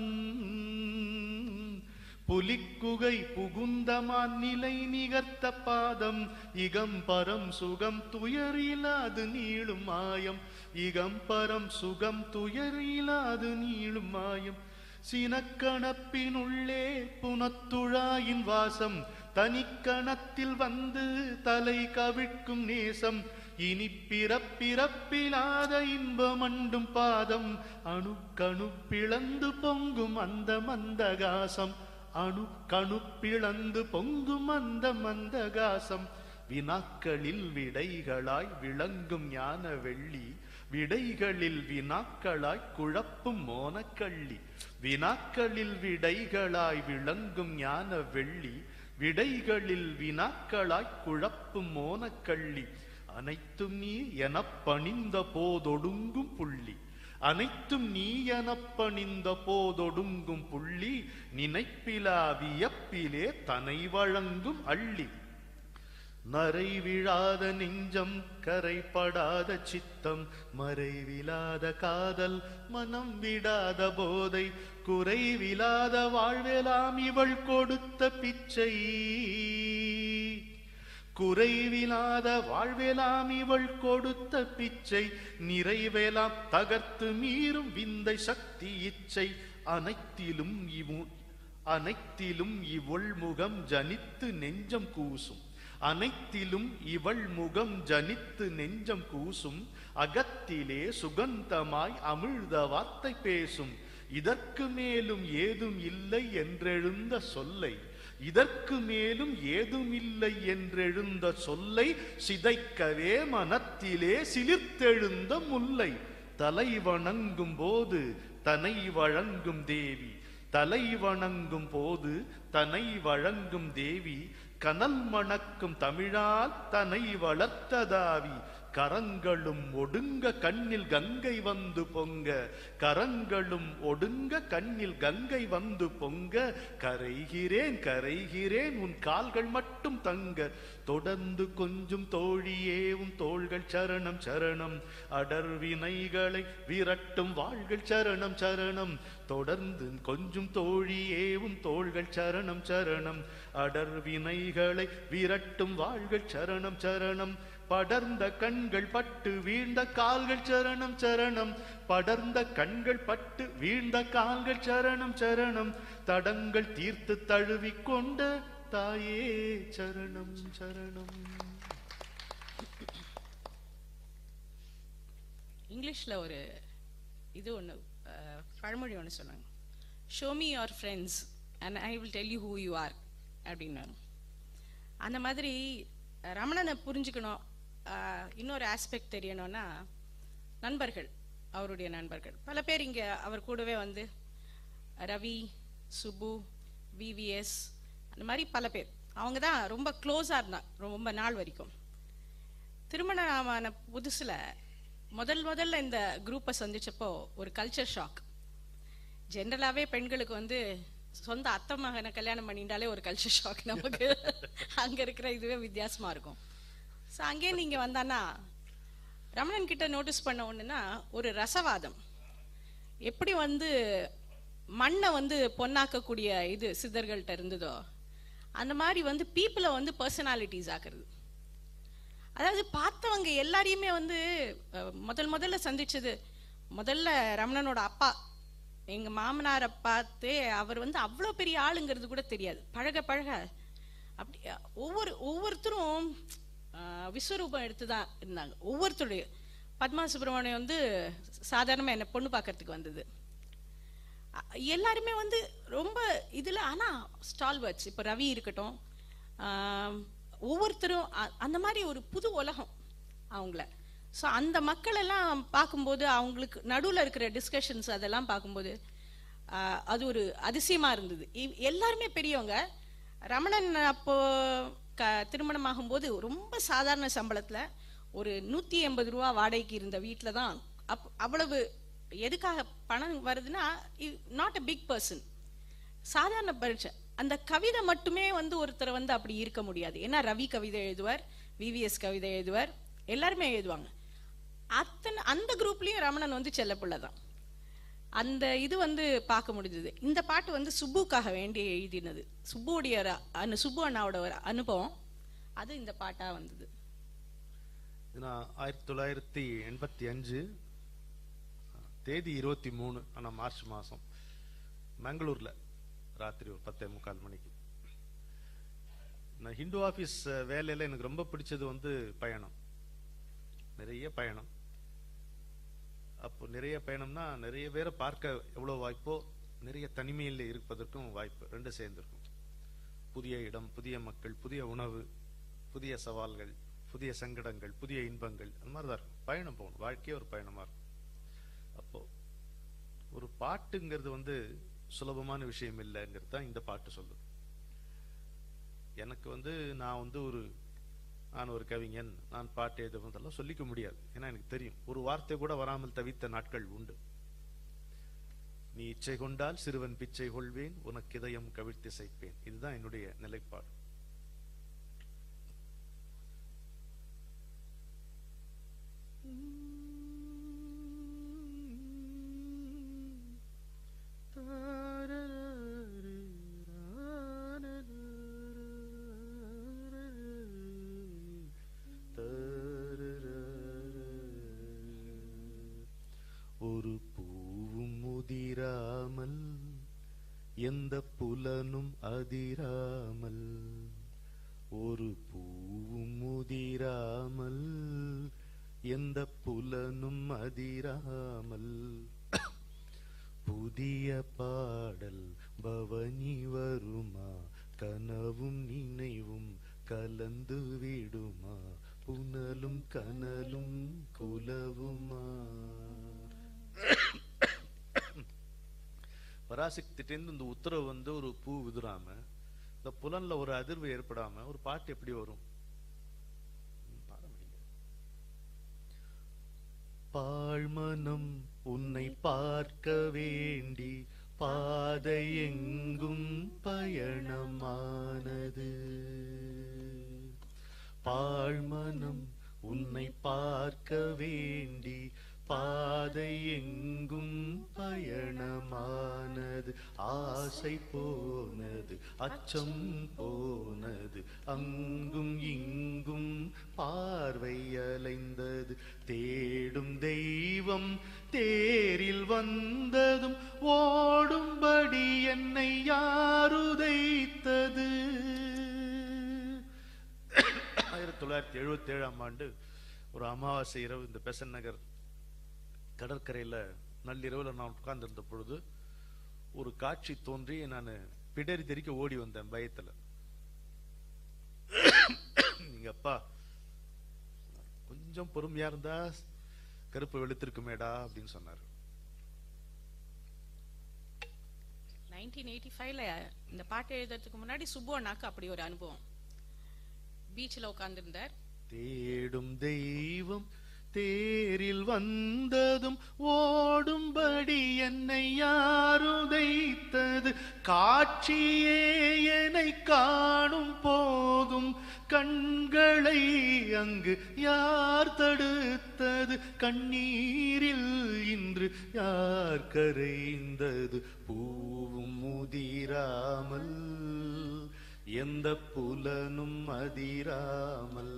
புலிக்குகை புகுந்தமான் நிலை நிகர்த்த பாதம் இகம் பரம் சுகம் துயரிலாது நீளும் மாயம் இகம் பரம் சுகம் துயரிலாது நீளும் மாயம் சினக்கணப்பினுள்ளே புனத்துழாயின் வாசம் தனிக்கணத்தில் வந்து தலை கவிழ்க்கும் நேசம் இனி பிறப்பிறப்பிலாத இன்பமண்டும் பாதம் அணு கணு பிளந்து பொங்கும் அந்த மந்தகாசம் அணு கணு பிளந்து பொங்கும் அந்த மந்தகாசம் வினாக்களில் விடைகளாய் விளங்கும் ஞான வெள்ளி விடைகளில் வினாக்களாய் குழப்பும் மோனக்கள்ளி வினாக்களில் விடைகளாய் விளங்கும் ஞான வெள்ளி விடைகளில் வினாக்களாய் குழப்பும் மோனக்கள்ளி அனைத்தும் நீ எனப் பணிந்த போதொடுங்கும் புள்ளி அனைத்தும் நீ எனப் பணிந்த போதொடுங்கும் புள்ளி நினைப்பிலா வியப்பிலே தனை வழங்கும் அள்ளி நரை விழாத நெஞ்சம் கரைப்படாத சித்தம் மறைவிலாத காதல் மனம் விடாத போதை குறைவிலாத வாழ்வெலாம் இவள் கொடுத்த பிச்சை குறைவிலாத வாழ்வெலாம் இவள் கொடுத்த பிச்சை நிறைவேலாம் தகர்த்து மீறும் விந்தை சக்தி இச்சை அனைத்திலும் இவு அனைத்திலும் இவள் முகம் ஜனித்து நெஞ்சம் கூசும் அனைத்திலும் இவள் முகம் ஜனித்து நெஞ்சம் கூசும் அகத்திலே சுகந்தமாய் அமிழ்த வார்த்தை பேசும் இதற்கு மேலும் ஏதும் இல்லை என்றெழுந்த சொல்லை இதற்கு மேலும் ஏதும் இல்லை என்றெழுந்த சொல்லை சிதைக்கவே மனத்திலே சிலிர்த்தெழுந்த முல்லை தலை வணங்கும் போது தனை வழங்கும் தேவி தலை வணங்கும் போது தனை வழங்கும் தேவி கனல் மணக்கும் தமிழால் தனை வளர்த்ததாவி கரங்களும் ஒடுங்க கண்ணில் கங்கை வந்து பொங்க கரங்களும் ஒடுங்க கண்ணில் கங்கை வந்து பொங்க கரைகிறேன் கரைகிறேன் உன் கால்கள் மட்டும் தங்க தொடர்ந்து கொஞ்சம் தோழியே உன் தோள்கள் சரணம் சரணம் அடர் வினைகளை விரட்டும் வாள்கள் சரணம் சரணம் தொடர்ந்து கொஞ்சம் தோழியே உன் தோள்கள் சரணம் சரணம் அடர் வினைகளை விரட்டும் வாள்கள் சரணம் சரணம் படர்ந்த கண்கள் பட்டு வீழ்ந்த கால்கள் சரணம் சரணம் படர்ந்த கண்கள் பட்டு வீழ்ந்த கால்கள் சரணம் சரணம் தடங்கள் தீர்த்து தழுவிக்கொண்ட தாயே சரணம் சரணம் இங்கிலீஷ்ல ஒரு இது ஒன்று பழமொழி ஒன்று சொன்னாங்க show me your friends and I will tell you who you are அப்படின்னாங்க அந்த மாதிரி அஹ், ரமணனை புரிஞ்சுக்கணும் அஹ், இன்னொரு ஆஸ்பெக்ட் தெரியணும்னா நண்பர்கள் அவருடைய நண்பர்கள் பல பேர் இங்கே அவர் கூடவே வந்து ரவி சுப்பு விவிஎஸ் அந்த மாதிரி பல பேர் அவங்க தான் ரொம்ப க்ளோஸாக இருந்தாங்க ரொம்ப நாள் வரைக்கும் திருமணமான புதுசுல முதல் முதல்ல இந்த குரூப்பை சந்திச்சப்போ ஒரு கல்ச்சர் ஷாக் ஜென்ரலாவே பெண்களுக்கு வந்து சொந்த அத்தை மகனை கல்யாணம் பண்ணிட்டாலே ஒரு கல்ச்சர் ஷாக் நமக்கு அங்க இருக்கிற இதுவே வித்தியாசமா இருக்கும் ஸோ அங்கே நீங்க வந்தானா ரமணன் கிட்ட நோட்டீஸ் பண்ண ஒண்ணுன்னா ஒரு ரசவாதம் எப்படி வந்து மண்ணை வந்து பொன்னாக்கக்கூடிய இது சித்தர்கள்ட்ட இருந்ததோ அந்த மாதிரி வந்து பீப்புளை வந்து பர்சனாலிட்டிஸ் ஆக்குறது அதாவது பார்த்தவங்க எல்லாரையுமே வந்து அஹ், முதல் முதல்ல சந்திச்சது முதல்ல ரமணனோட அப்பா எங்க மாமனாரை பார்த்து அவர் வந்து அவ்வளோ பெரிய ஆளுங்கிறது கூட தெரியாது பழக பழக அப்படி அஹ், ஒவ்வொரு ஒவ்வொருத்தரும் அஹ், விஸ்வரூபம் எடுத்து தான் இருந்தாங்க ஒவ்வொருத்தருடைய பத்மா சுப்பிரமணியம் வந்து சாதாரணமாக என்னை பொண்ணு பார்க்கறதுக்கு வந்தது அ- எல்லாருமே வந்து ரொம்ப இதுல ஆனா ஸ்டால் வச்சு இப்போ ரவி இருக்கட்டும் ஆம், ஒவ்வொருத்தரும் அ- அந்த மாதிரி ஒரு புது உலகம் அவங்கள ஸோ அந்த மக்கள் எல்லாம் பார்க்கும்போது அவங்களுக்கு நடுவுல இருக்கிற டிஸ்கஷன்ஸ் அதெல்லாம் பார்க்கும்போது ஆ, அது ஒரு அதிசயமா இருந்தது இ- எல்லாருமே பெரியவங்க ரமணன் அப்போ க திருமணமாகும்போது ரொம்ப சாதாரண சம்பளத்துல ஒரு நூத்தி எண்பது ரூபா வாடகைக்கு இருந்த வீட்டில் தான் அப் அவ்வளவு எதுக்காக பணம் வருதுன்னா நாட் அ பிக் பர்சன் சாதாரண பரீட்சை அந்த கவிதை மட்டுமே வந்து ஒருத்தர் வந்து அப்படி இருக்க முடியாது ஏன்னா ரவி கவிதை எழுதுவார் விவிஎஸ் கவிதை எழுதுவார் எல்லாருமே எழுதுவாங்க அத்தனை அந்த குரூப்லயும் ரமணன் வந்து செல்லப்பிள்ளை தான் அந்த இது வந்து பார்க்க முடிஞ்சது இந்த பாட்டு வந்து சுப்புக்காக வேண்டி எழுதினது சுப்புவுடைய ஒரு அனு சுப்பு அண்ணாவோட ஒரு அனுபவம் அது இந்த பாட்டா வந்தது இது நான் ஆயிரத்தி தொள்ளாயிரத்தி எண்பத்தி அஞ்சு தேதி இருபத்தி மூணு ஆனால் மார்ச் மாதம் பெங்களூரில் ராத்திரி ஒரு பத்தே முக்கால் மணிக்கு நான் ஹிந்து ஆஃபீஸ் வேலையில் எனக்கு ரொம்ப பிடிச்சது வந்து பயணம் நிறைய பயணம் அப்போ நிறைய பயணம்னா நிறைய பேரை பார்க்க எவ்வளோ வாய்ப்போ நிறைய தனிமையில் இருப்பதற்கும் வாய்ப்பு ரெண்டு சேர்ந்துருக்கும் புதிய இடம் புதிய மக்கள் புதிய உணவு புதிய சவால்கள் புதிய சங்கடங்கள் புதிய இன்பங்கள் அந்த மாதிரி தான் இருக்கும் பயணம் போகணும் வாழ்க்கையே ஒரு பயணமா இருக்கும் அப்போ ஒரு பாட்டுங்கிறது வந்து சுலபமான விஷயம் இல்லைங்கிறது தான் இந்த பாட்டு சொல்லுது எனக்கு வந்து நான் வந்து ஒரு நான் ஒரு கவிஞன் நான் பாட்டு எழுதுவதெல்லாம் சொல்லிக்க முடியாது ஏன்னா எனக்கு தெரியும் ஒரு வார்த்தை கூட வராமல் தவித்த நாட்கள் உண்டு நீ இச்சை கொண்டால் சிறுவன் பிச்சை கொள்வேன் உனக்கு இதயம் கவிழ்த்து செய்ப்பேன் இதுதான் என்னுடைய நிலைப்பாடு ஒரு பூவும் முதிராமல் எந்த புலனும் அதிராமல் ஒரு பூவும் முதிராமல் எந்த புலனும் அதிராமல் புதிய பாடல் பவனி வருமா கனவும் நினைவும் கலந்து விடுமா புனலும் கனலும் குலவுமா பராசக்திட்டேருந்து இந்த உத்தரவு வந்து ஒரு பூ விதுராம இந்த புலன்ல ஒரு அதிர்வு ஏற்படாம ஒரு பாட்டு எப்படி வரும் ம், பாட முடியல பாழ்மனம் உன்னை பார்க்க வேண்டி பாதை எங்கும் பயணமானது பாழ்மனம் உன்னை பார்க்க வேண்டி பாதை எங்கும் பயணமானது ஆசை போனது அச்சம் போனது அங்கும் இங்கும் பார்வை அலைந்தது தேடும் தெய்வம் தேரில் வந்ததும் ஓடும்படி என்னை யாருதைத்தது ஆயிரத்தி தொள்ளாயிரத்தி எழுபத்தி ஏழாம் ஆண்டு ஒரு அமாவாசை இரவு இந்த பெசன் நகர் கடற்கரையில நள்ளிரவுல நான் உட்கார்ந்திருந்த பொழுது ஒரு காட்சி தோன்றி நான் பிடரி தெறிக்க ஓடி வந்தேன் பயத்துல நீங்க அப்பா கொஞ்சம் பொறுமையா இருந்தா கருப்பு வெளுத்திருக்குமேடா அப்படின்னு சொன்னாரு நைன்டீன் எயிட்டி ஃபைவ்ல இந்த பாட்டு எழுதுறதுக்கு முன்னாடி சுப்பு அண்ணாக்கு அப்படி ஒரு அனுபவம் பீச்சில் உட்காந்துருந்தார் தேடும் தெய்வம் தேரில் வந்ததும் ஓடும்படி என்னை யாருதைத்தது காட்சியே என்னை காணும் போதும் கண்களை அங்கு யார் தடுத்தது கண்ணீரில் இன்று யார் கரைந்தது பூவும் முதிராமல் எந்த புலனும் அதிராமல்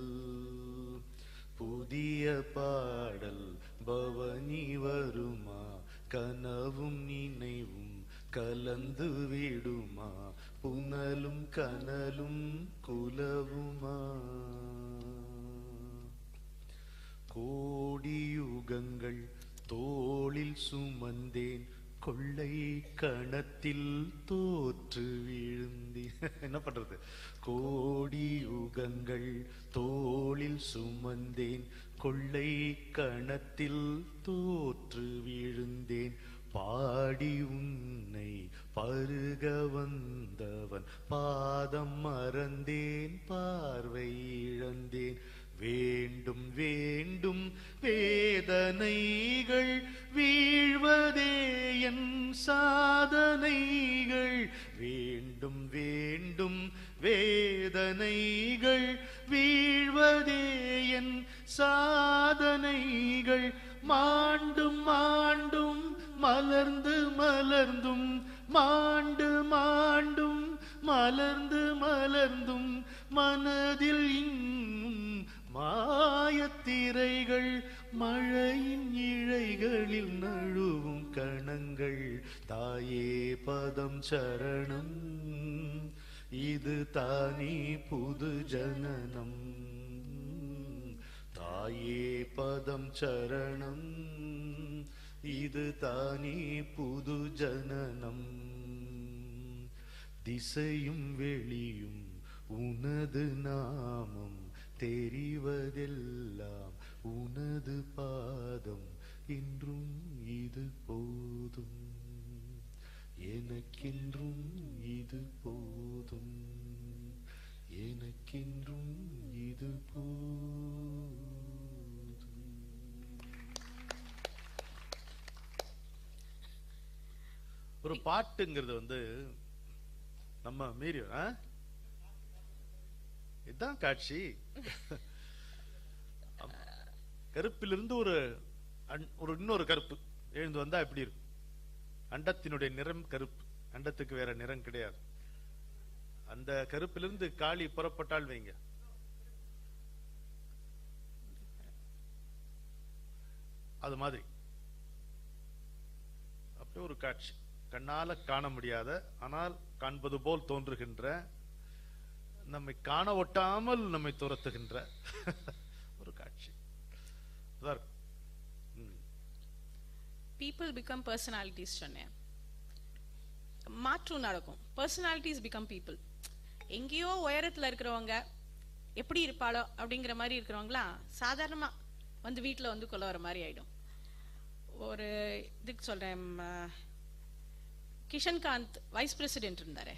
புதிய பாடல் பவனி வருமா கனவும் நினைவும் கலந்து விடுமா புனலும் கனலும் குலவுமா கோடியுகங்கள் தோளில் சுமந்தேன் கொள்ளை கணத்தில் தோற்று விழுந்தேன் என்ன பண்றது கோடி யுகங்கள் தோளில் சுமந்தேன் கொள்ளை கணத்தில் தோற்று விழுந்தேன் பாடி உன்னை பருக வந்தவன் பாதம் மறந்தேன் பார்வை இழந்தேன் வேண்டும் வேண்டும் வேதனைகள் வீழ்வதே என் சாதனைகள் வேண்டும் வேண்டும் வேதனைகள் வீழ்வதே என் சாதனைகள் மாண்டும் மாண்டும் மலர்ந்து மலர்ந்தும் மாண்டு மாண்டும் மலர்ந்து மலர்ந்தும் மனதில் இன்னும் மாயத்திரைகள் மழையின் இழைகளில் நழுவும் கணங்கள் தாயே பதம் சரணம் இது தானே புது ஜனனம் தாயே பதம் சரணம் இது தானே புது ஜனனம் திசையும் வெளியும் உனது நாமம் தெரிவதெல்லாம் உனது பாதம் இன்றும் இது போதும் எனக்கென்றும் இது போதும் எனக்கென்றும் இது போதும் ஒரு பாட்டுங்கிறது வந்து நம்ம மீறி ஆ? இதுதான் காட்சி கருப்பிலிருந்து ஒரு அண்- ஒரு இன்னொரு கருப்பு எழுந்து வந்தா எப்படி இருக்கும் அண்டத்தினுடைய நிறம் கருப்பு அண்டத்துக்கு வேற நிறம் கிடையாது அந்த கருப்பிலிருந்து காளி புறப்பட்டால் வைங்க அது மாதிரி அப்படியே ஒரு காட்சி கண்ணால காண முடியாத ஆனால் காண்பது போல் தோன்றுகின்ற நம்மை காண ஒட்டாமல் நம்மை துரத்துகின்ற ஒரு காட்சி அதான் இருக்கும். ம். பீப்புள் பிகம் பர்சனாலிட்டிஸ் சொன்னேன் மாற்றம் நடக்கும் பர்சனாலிட்டிஸ் பிகம் பீப்புள் எங்கேயோ உயரத்துல இருக்கிறவங்க எப்படி இருப்பாளோ அப்படிங்கிற மாதிரி இருக்கிறவங்களாம் சாதாரணமா வந்து வீட்டில் வந்து கொள்ள வர மாதிரி ஆயிடும் ஒரு இதுக்கு சொல்றேன் ம, கிஷன்காந்த் வைஸ் பிரசிடென்ட் இருந்தாரே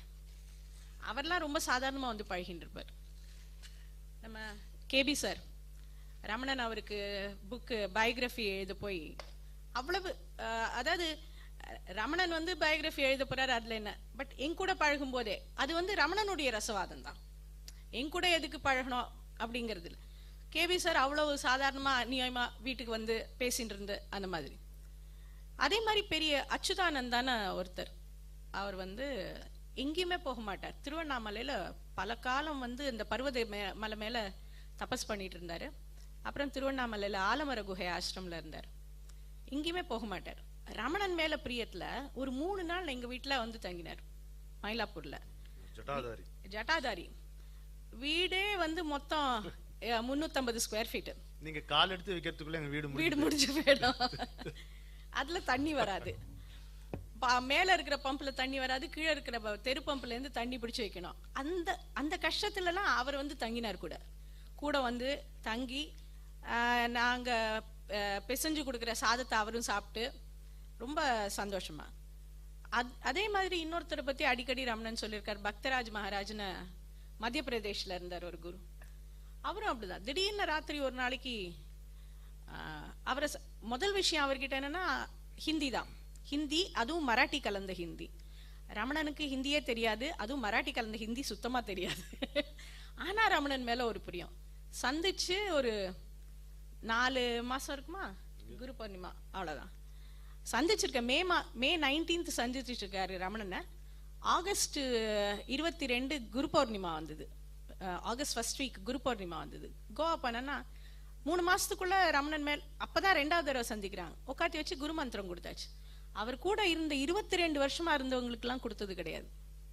அவர்லாம் ரொம்ப சாதாரணமா வந்து பழகின்னு இருப்பார் நம்ம கேபி சார் ரமணன் அவருக்கு புக்கு பயோகிராஃபி எழுத போய் அவ்வளவு அஹ், அதாவது அஹ், ரமணன் வந்து பயோகிராஃபி எழுத போறாரு அதுல என்ன பட் என் கூட பழகும் போதே அது வந்து ரமணனுடைய ரசவாதம் தான் என் கூட எதுக்கு பழகணும் அப்படிங்கிறது இல்ல கேபி சார் அவ்வளவு சாதாரணமா அநியாயமா வீட்டுக்கு வந்து பேசிட்டு இருந்து அந்த மாதிரி அதே மாதிரி பெரிய அச்சுதானந்தான ஒருத்தர் அவர் வந்து எங்கேயுமே போக மாட்டார் திருவண்ணாமலையில பல காலம் வந்து இந்த பர்வத மே- மலை மேல தபஸ் பண்ணிட்டு இருந்தாரு அப்புறம் திருவண்ணாமலையில ஆலமர குகை ஆசிரமம்ல இருந்தார் எங்கேயுமே போக மாட்டார் ரமணன் மேல பிரியத்துல ஒரு மூணு நாள் எங்க வீட்டுல வந்து தங்கினார் மயிலாப்பூர்ல ஜட்டாதாரி ஜட்டாதாரி வீடே வந்து மொத்தம் முன்னூத்தம்பது ஸ்கொயர் ஃபீட் நீங்க கால் எடுத்து வைக்கிறதுக்குள்ள எங்க வீடு வீடு முடிஞ்சு முடிஞ்சு போயிடும் அதுல தண்ணி வராது ப- மேல இருக்கிற பம்ப்ல தண்ணி வராது கீழே இருக்கிற ப- தெரு பம்ப்ல இருந்து தண்ணி பிடிச்சு வைக்கணும் அந்த அந்த கஷ்டத்துல எல்லாம் அவர் வந்து தங்கினார் கூட கூட வந்து தங்கி ஆஹ், நாங்க ஆஹ், பிசைஞ்சு கொடுக்குற சாதத்தை அவரும் சாப்பிட்டு ரொம்ப சந்தோஷமா அத்- அதே மாதிரி இன்னொருத்தரை பத்தி அடிக்கடி ரமணன் சொல்லியிருக்கார் பக்தராஜ் மகாராஜ்னு மத்திய பிரதேஷ்ல இருந்தார் ஒரு குரு அவரும் அப்படிதான் திடீர்னு ராத்திரி ஒரு நாளைக்கு ஆஹ், அவரை ச- முதல் விஷயம் அவர்கிட்ட என்னன்னா ஹிந்தி தான் ஹிந்தி அதுவும் மராட்டி கலந்த ஹிந்தி ரமணனுக்கு ஹிந்தியே தெரியாது அதுவும் மராட்டி கலந்த ஹிந்தி சுத்தமா தெரியாது ஆனா ரமணன் மேல ஒரு பிரியம் சந்திச்சு ஒரு நாலு மாசம் இருக்குமா குரு பௌர்ணிமா அவ்வளவுதான் சந்திச்சிருக்க மே மா மே நைன்டீன்த் சந்திச்சிட்டு இருக்காரு ரமணனை ஆகஸ்ட் இருபத்தி ரெண்டு குரு பௌர்ணிமா வந்தது ah, August first week Guru Purnima வந்தது கோவா பண்ணனா மூணு மாசத்துக்குள்ள ரமணன் மேல் அப்பதான் ரெண்டாவது தடவை சந்திக்கிறாங்க உட்காத்தி வச்சு குரு மந்திரம் கொடுத்தாச்சு அவர் கூட இருந்த இருபத்தி ரெண்டு வருஷமா இருந்தவங்களுக்கு எல்லாம் கொடுத்தது கிடையாது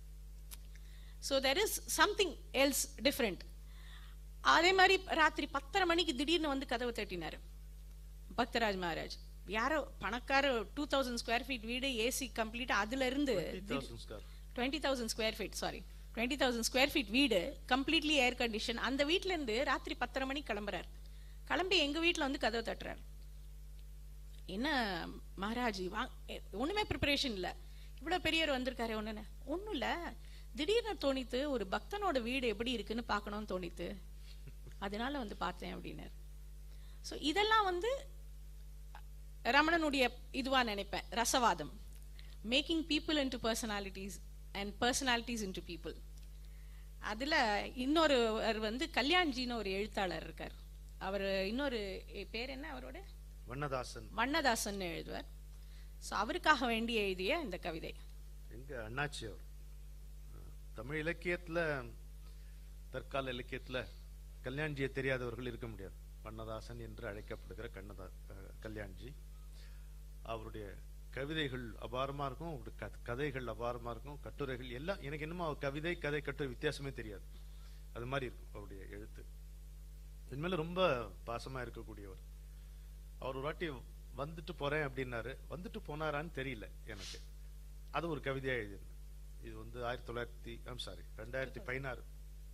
so there is something else different அதே மாதிரி ராத்திரி பத்தரை மணிக்கு திடீர்னு வந்து கதவை தட்டினாரு பக்தராஜ் மகாராஜ் யாரோ பணக்கார டூ தௌசண்ட் ஸ்கொயர் ஃபீட் வீடு ஏசி கம்ப்ளீட் அதுல இருந்து ஸ்கார் twenty thousand square feet sorry twenty thousand square feet வீடு கம்ப்ளீட்லி ஏர் கண்டிஷன் அந்த வீட்ல இருந்து ராத்திரி பத்தரை மணிக்கு கிளம்புறாரு கிளம்பி எங்க வீட்ல வந்து கதவை தட்டுறாரு என்ன மகாராஜ் வா எ- ஒண்ணுமே ப்ரிப்பரேஷன் இல்ல இவ்வளவு பெரியவர் வந்திருக்காரு ஒண்ணுன்னு ஒண்ணும் இல்ல திடீர்னு தோணித்து ஒரு பக்தனோட வீடு எப்படி இருக்குன்னு பார்க்கணும்னு தோணித்து அதனால வந்து பார்த்தேன் அப்படின்னாரு ஸோ இதெல்லாம் வந்து ரமணனுடைய இதுவா நினைப்பேன் ரசவாதம் making people into personalities and personalities into people அதுல இன்னொருவர் வந்து கல்யாண்ஜின்னு ஒரு எழுத்தாளர் இருக்கார் அவர் இன்னொரு எ- பேர் என்ன அவரோட வண்ணதாசன் வண்ணதாசன் எழுதுவார் ஸோ அவருக்காக வேண்டி எழுதிய இந்த கவிதை எங்க அண்ணாச்சி அவர் அஹ், தமிழ் இலக்கியத்துல தற்கால இலக்கியத்துல கல்யாண்ஜியை தெரியாதவர்கள் இருக்க முடியாது வண்ணதாசன் என்று அழைக்கப்படுகிற கண்ணதா அஹ், கல்யாண்ஜி அவருடைய கவிதைகள் அபாரமா இருக்கும் அவருடைய கத்- கதைகள் அபாரமா இருக்கும் கட்டுரைகள் எல்லாம் எனக்கு என்னமோ அவர் கவிதை கதை கட்டுரை வித்தியாசமே தெரியாது அது மாதிரி இருக்கும் அவருடைய எழுத்து உண்மையில ரொம்ப பாசமா இருக்கக்கூடியவர் அவர் ஒரு வாட்டி வந்துட்டு போறேன் அப்படின்னாரு வந்துட்டு போனாரான்னு தெரியல எனக்கு அது ஒரு கவிதையா எழுதியிருந்தேன் இது வந்து ஆயிரத்தி தொள்ளாயிரத்தி ஐம் சாரி ரெண்டாயிரத்தி பதினாறு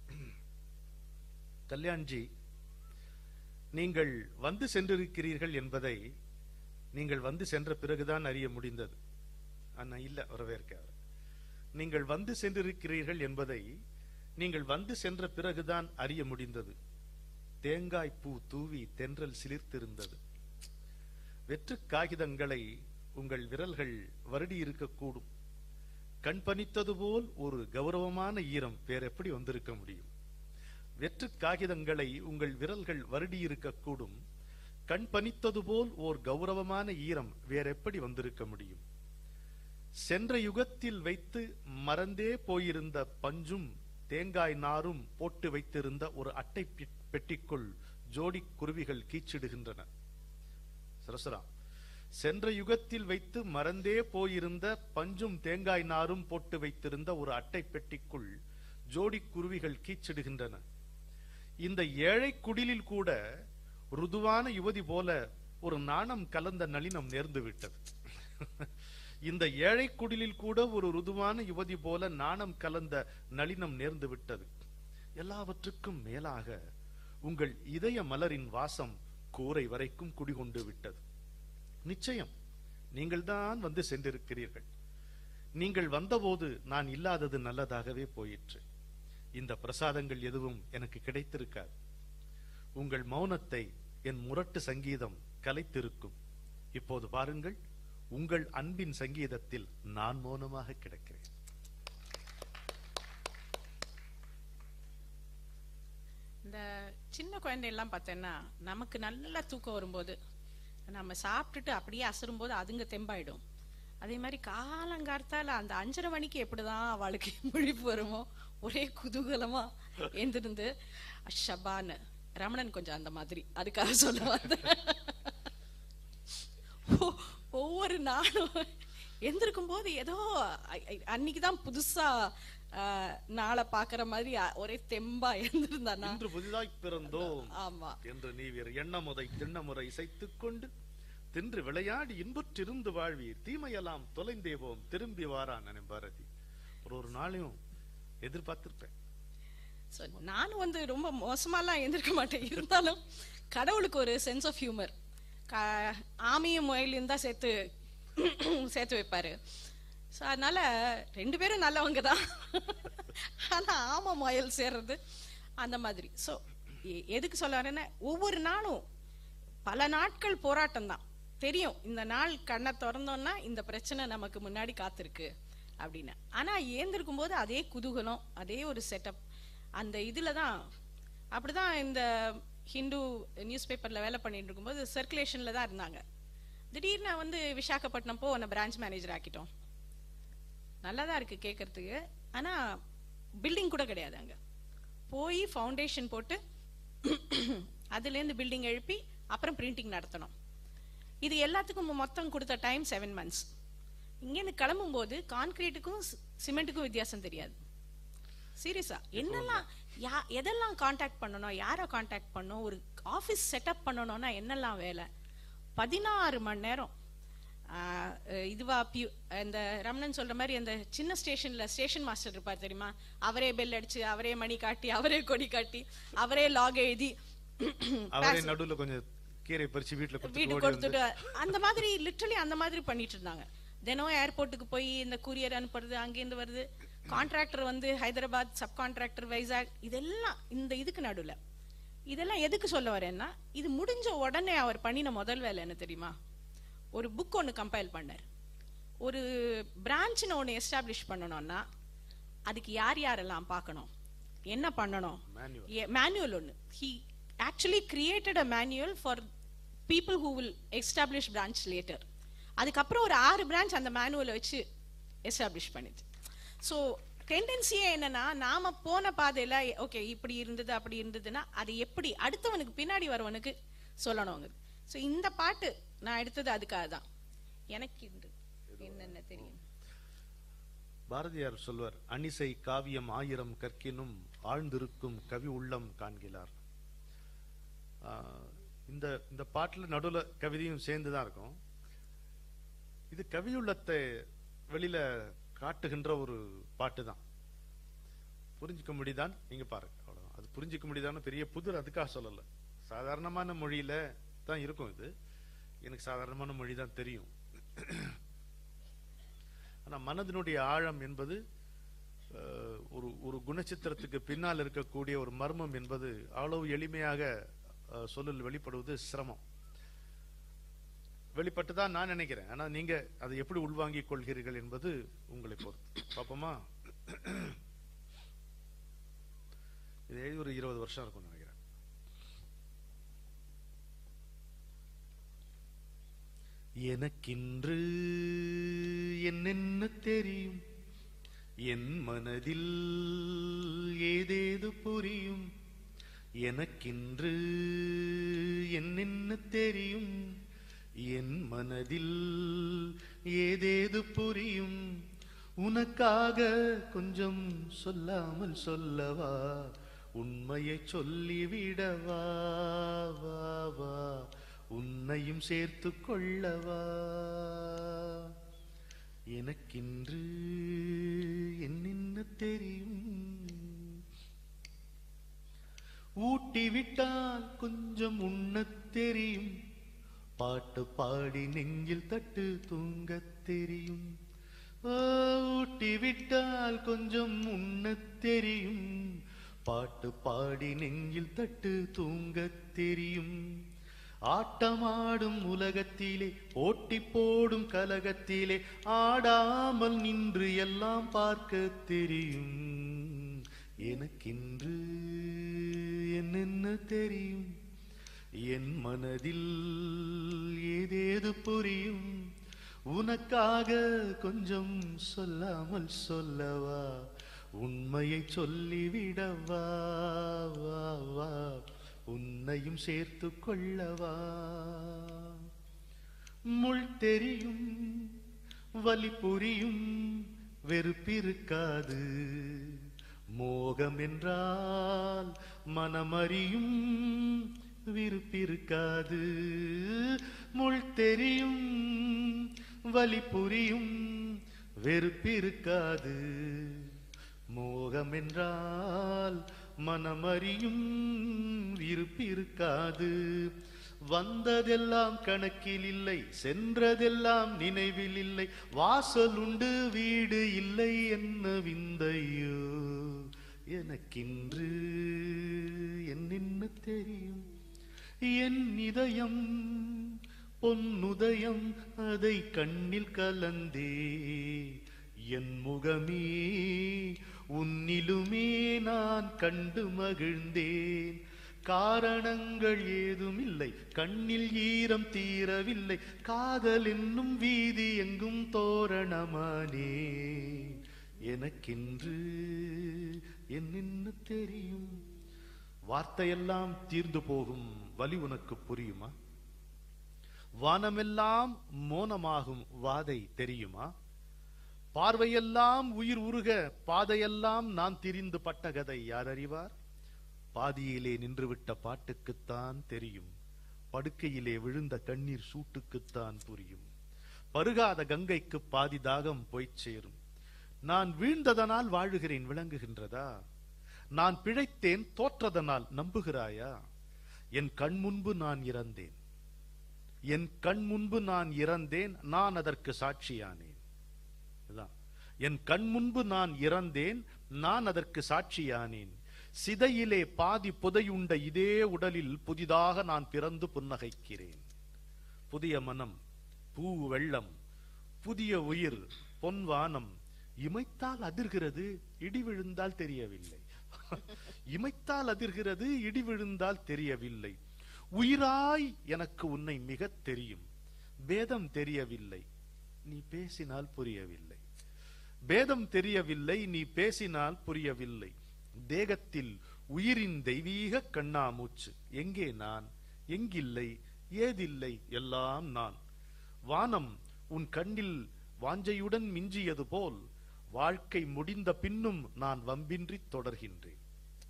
கல்யாண்ஜி நீங்கள் வந்து சென்றிருக்கிறீர்கள் என்பதை நீங்கள் வந்து சென்ற பிறகுதான் அறிய முடிந்தது ஆனா இல்ல வரவேற்க அவர் நீங்கள் வந்து சென்றிருக்கிறீர்கள் என்பதை நீங்கள் வந்து சென்ற பிறகுதான் அறிய முடிந்தது தேங்காய் பூ தூவி தென்றல் சிலிர்த்திருந்தது வெற்று காகிதங்களை உங்கள் விரல்கள் வருடி இருக்கக்கூடும் கண் பனித்தது போல் ஒரு கௌரவமான ஈரம் வேற எப்படி வந்திருக்க முடியும் வெற்று காகிதங்களை உங்கள் விரல்கள் வருடி இருக்கக்கூடும் கண் பனித்தது போல் ஓர் கௌரவமான ஈரம் வேற எப்படி வந்திருக்க முடியும் சென்ற யுகத்தில் வைத்து மறந்தே போயிருந்த பஞ்சும் தேங்காய் நாரும் போட்டு வைத்திருந்த ஒரு அட்டை பெ- பெட்டிக்குள் ஜோடி குருவிகள் கீச்சிடுகின்றன சரசரா சென்ற யுகத்தில் வைத்து மறந்தே போயிருந்த பஞ்சும் தேங்காய் நாரும் போட்டு வைத்திருந்த ஒரு அட்டை பெட்டிக்குள் ஜோடி குருவிகள் கீச்சிடுகின்றன இந்த ஏழை குடிலில் கூட ருதுவான யுவதி போல ஒரு நாணம் கலந்த நளினம் நேர்ந்து விட்டது இந்த ஏழை குடிலில் கூட ஒரு ருதுவான யுவதி போல நாணம் கலந்த நளினம் நேர்ந்து விட்டது எல்லாவற்றுக்கும் மேலாக உங்கள் இதய மலரின் வாசம் கூரை வரைக்கும் குடிகொண்டு விட்டது நிச்சயம் நீங்கள்தான் வந்து சென்றிருக்கிறீர்கள் நீங்கள் வந்தபோது நான் இல்லாதது நல்லதாகவே போயிற்று இந்த பிரசாதங்கள் எதுவும் எனக்கு கிடைத்திருக்காது உங்கள் மௌனத்தை என் முரட்டு சங்கீதம் கலைத்திருக்கும் இப்போது பாருங்கள் உங்கள் அன்பின் சங்கீதத்தில் நான் மௌனமாக கிடக்கிறேன் இந்த சின்ன குழந்தையெல்லாம் பார்த்தேன்னா நமக்கு நல்லா தூக்கம் வரும்போது நம்ம சாப்பிட்டுட்டு அப்படியே அசரும்போது அதுங்க தெம்பாயிடும் அதே மாதிரி காலங்கார்த்தால அந்த அஞ்சரை மணிக்கு எப்படிதான் அவளுக்கு முழிப்பு வருமோ ஒரே குதூகலமா எந்திருந்து ஷபான்னு ரமணன் கொஞ்சம் அந்த மாதிரி அதுக்காக சொல்ல வந்தேன் ஒ- ஒவ்வொரு நாளும் எந்திருக்கும் போது ஏதோ அன்னைக்கு தான் புதுசா ஆஹ், நாளை பாக்குற மாதிரி அ- ஒரே தெம்பா எழுந்திருந்தானா இன்று புதிதாய் பிறந்தோம் ஆமா என்று நீவீர் எண்ணமுதை திண்ணமுறை இசைத்துக் கொண்டு தின்று விளையாடி இன்புற்றிருந்து வாழ்வீர் தீமையெல்லாம் தொலைந்தேவோம் திரும்பி வாரான் என் பாரதி ஒரு ஒரு நாளையும் எதிர்பார்த்திருப்பேன் So, நானும் வந்து ரொம்ப மோசமாலாம் எழுந்திருக்க மாட்டேன் இருந்தாலும் கடவுளுக்கு ஒரு சென்ஸ் ஆஃப் ஹியூமர் ஆமையும் முயலையும் தான் சேர்த்து சேர்த்து வைப்பாரு ஸோ அதனால ரெண்டு பேரும் நல்லவங்க தான் ஆனா ஆமை முயல் சேர்றது அந்த மாதிரி ஸோ எதுக்கு சொல்ல வரேன்னா ஒவ்வொரு நாளும் பல நாட்கள் போராட்டம் தான் தெரியும் இந்த நாள் கண்ணை திறந்தோம்னா இந்த பிரச்சனை நமக்கு முன்னாடி காத்திருக்கு அப்படின்னு ஆனா ஏந்திருக்கும் போது அதே குதூகலம் அதே ஒரு செட்டப் அந்த இதுல தான் அப்படிதான் இந்த ஹிந்து நியூஸ் பேப்பர்ல வேலை பண்ணிட்டு இருக்கும்போது சர்க்குலேஷன்ல தான் இருந்தாங்க திடீர்னு வந்து விசாகப்பட்டினம் போ உன்னை பிரான்ச் மேனேஜர் ஆக்கிட்டோம் நல்லா தான் இருக்கு கேட்கறதுக்கு ஆனா பில்டிங் கூட கிடையாது அங்க போய் ஃபவுண்டேஷன் போட்டு அதுலேருந்து பில்டிங் எழுப்பி அப்புறம் பிரிண்டிங் நடத்தணும் இது எல்லாத்துக்கும் மொத்தம் கொடுத்த டைம் செவன் மந்த்ஸ் இங்கேருந்து கிளம்பும்போது கான்கிரீட்டுக்கும் சிமெண்ட்டுக்கும் வித்தியாசம் தெரியாது சீரியஸா என்னெல்லாம் யா எதெல்லாம் காண்டாக்ட் பண்ணணும் யாரை காண்டாக்ட் பண்ணணும் ஒரு ஆஃபீஸ் செட்டப் பண்ணணும்னா என்னெல்லாம் வேலை பதினாறு மணி நேரம் ஆஹ், அஹ், இதுவா பியூ இந்த ரமணன் சொல்ற மாதிரி அந்த சின்ன ஸ்டேஷன்ல ஸ்டேஷன் மாஸ்டர் இருப்பார் தெரியுமா அவரே பெல் அடிச்சு அவரே மணி காட்டி அவரே கொடி காட்டி அவரே லாக் எழுதி அவரே நடுவுல கொஞ்சம் கீரை பறிச்சு வீட்டுல கொடுத்துட்டு வீட்டுக்கு ஓடி வந்து கொடுத்துட்டு அந்த மாதிரி லிட்டரலி அந்த மாதிரி பண்ணிட்டு இருந்தாங்க தினம் ஏர்போர்ட்டுக்கு போய் இந்த கூரியர் அனுப்புறது அங்கேருந்து வருது கான்ட்ராக்டர் வந்து ஹைதராபாத் சப் கான்ட்ராக்டர் வைசாக் இதெல்லாம் இந்த இதுக்கு நடுவுல இதெல்லாம் எதுக்கு சொல்ல வரேன்னா இது முடிஞ்ச உடனே அவர் பண்ணின முதல் வேலை என்ன தெரியுமா ஒரு புக் ஒன்று கம்பைல் பண்ணார் ஒரு பிரான்ச்னு ஒன்று எஸ்டாப்ளிஷ் பண்ணணும்னா அதுக்கு யார் யாரெல்லாம் பார்க்கணும் என்ன பண்ணணும் மேனுவல் ஒன்று he actually created a manual for people who will establish branch later அதுக்கப்புறம் ஒரு ஆறு பிரான்ச் அந்த மேனுவலை வச்சு எஸ்டாப்ளிஷ் பண்ணிச்சு ஸோ டெண்டன்சியே என்னன்னா நாம போன பாதையில ஓகே இப்படி இருந்தது அப்படி இருந்ததுன்னா அது எப்படி அடுத்தவனுக்கு பின்னாடி வரவனுக்கு சொல்லணுங்க ஸோ இந்த பாட்டு நான் எடுத்தது அதுக்காக தான் எனக்கு இந்த என்னென்ன தெரியும் பாரதியார் சொல்வர் அனிசை காவியம் ஆயிரம் கற்கினும் ஆழ்ந்திருக்கும் கவி உள்ளம் காண்கிறார் ஆஹ், இந்த இந்த பாட்டுல நடுவுல கவிதையும் சேர்ந்து தான் இருக்கும் இது கவியுள்ளத்தை வெளியில காட்டுகின்ற ஒரு பாட்டு தான் புரிஞ்சுக்க முடியுதான் நீங்க பாருங்க அவ்வளவுதான் அது புரிஞ்சுக்க முடியுதான்னு பெரிய புதிர் அதுக்காக சொல்லல சாதாரணமான மொழியில தான் இருக்கும் இது எனக்கு சாதாரணமான மொழி தான் தெரியும் ஆனா மனதினுடைய ஆழம் என்பது அஹ், ஒரு ஒரு குணச்சித்திரத்துக்கு பின்னால் இருக்கக்கூடிய ஒரு மர்மம் என்பது அவ்வளவு எளிமையாக அஹ், சொல்லில் வெளிப்படுவது சிரமம் வெளிப்பட்டுதான் நான் நினைக்கிறேன் ஆனா நீங்க அதை எப்படி உள்வாங்கிக் கொள்கிறீர்கள் என்பது உங்களை பொறுத்து பாப்போமா இது எழுதி ஒரு இருபது வருஷம் இருக்கும் நினைக்கிறேன் எனக்கின்று என்னென்ன தெரியும் என் மனதில் ஏதேது புரியும் எனக்கின்று என்னென்ன தெரியும் என் மனதில் ஏதேது புரியும் உனக்காக கொஞ்சம் சொல்லாமல் சொல்லவா உண்மையை சொல்லிவிடவா வா வா உன்னையும் சேர்த்து கொள்ளவா எனக்கின்று என்னென்ன தெரியும் ஊட்டி விட்டால் கொஞ்சம் உண்ணத் தெரியும் பாட்டு பாடி நெஞ்சில் தட்டு தூங்கத் தெரியும் ஆ, ஊட்டி விட்டால் கொஞ்சம் உண்ணத் தெரியும் பாட்டு பாடி நெஞ்சில் தட்டு தூங்கத் தெரியும் ஆட்டமாடும் உலகத்திலே போட்டி போடும் கலகத்திலே ஆடாமல் நின்று எல்லாம் பார்க்க தெரியும் எனக்கென்று என்னென்ன தெரியும் என் மனதில் ஏதேது புரியும் உனக்காக கொஞ்சம் சொல்லாமல் சொல்லவா உண்மையை சொல்லிவிடவா வா வா உன்னையும் சேர்த்து கொள்ளவா முள் தெரியும் வலி புரியும் வெறுப்பிருக்காது மோகம் என்றால் மனமறியும் விருப்பிருக்காது முள் தெரியும் வலி புரியும் வெறுப்பிருக்காது மோகம் என்றால் மனமறியும் இருப்பிருக்காது வந்ததெல்லாம் கணக்கில் இல்லை சென்றதெல்லாம் நினைவில் இல்லை வாசல் உண்டு வீடு இல்லை என்ன விந்தையோ எனக்கின்று என்னென்ன தெரியும் என் இதயம் பொன்னுதயம் அதை கண்ணில் கலந்தே என் முகமே உன்னிலுமே நான் கண்டு மகிழ்ந்தேன் காரணங்கள் ஏதும் இல்லை கண்ணில் ஈரம் தீரவில்லை காதல் என்னும் வீதி எங்கும் தோரணமானே எனக்கென்று என்னென்ன தெரியும் வார்த்தையெல்லாம் தீர்ந்து போகும் வலி உனக்கு புரியுமா வானமெல்லாம் மோனமாகும் வாதை தெரியுமா பார்வையெல்லாம் உயிர் உருக பாதையெல்லாம் நான் திரிந்து பட்ட கதை யார் அறிவார் பாதியிலே நின்றுவிட்ட பாட்டுக்குத்தான் தெரியும் படுக்கையிலே விழுந்த கண்ணீர் சூட்டுக்குத்தான் புரியும் பருகாத கங்கைக்கு பாதி தாகம் போய்ச் சேரும் நான் வீழ்ந்ததனால் வாழுகிறேன் விளங்குகின்றதா நான் பிழைத்தேன் தோற்றதனால் நம்புகிறாயா என் கண் முன்பு நான் இறந்தேன் என் கண் முன்பு நான் இறந்தேன் நான் அதற்கு சாட்சியானேன் இதான். என் கண் முன்பு நான் இறந்தேன் நான் அதற்கு சாட்சியானேன் சிதையிலே பாதி புதையுண்ட இதே உடலில் புதிதாக நான் பிறந்து புன்னகைக்கிறேன் புதிய மனம் பூ வெள்ளம் புதிய உயிர் பொன்வானம் இமைத்தால் அதிர்கிறது இடி விழுந்தால் தெரியவில்லை இமைத்தால் அதிர்கிறது இடி விழுந்தால் தெரியவில்லை உயிராய் எனக்கு உன்னை மிகத் தெரியும் பேதம் தெரியவில்லை நீ பேசினால் புரியவில்லை பேதம் தெரியவில்லை நீ பேசினால் புரியவில்லை தேகத்தில் உயிரின் தெய்வீக கண்ணாமூச்சு எங்கே நான் எங்கில்லை ஏதில்லை எல்லாம் நான் வானம் உன் கண்ணில் வாஞ்சையுடன் மிஞ்சியது போல் வாழ்க்கை முடிந்த பின்னும் நான் வம்பின்றி தொடர்கின்றேன்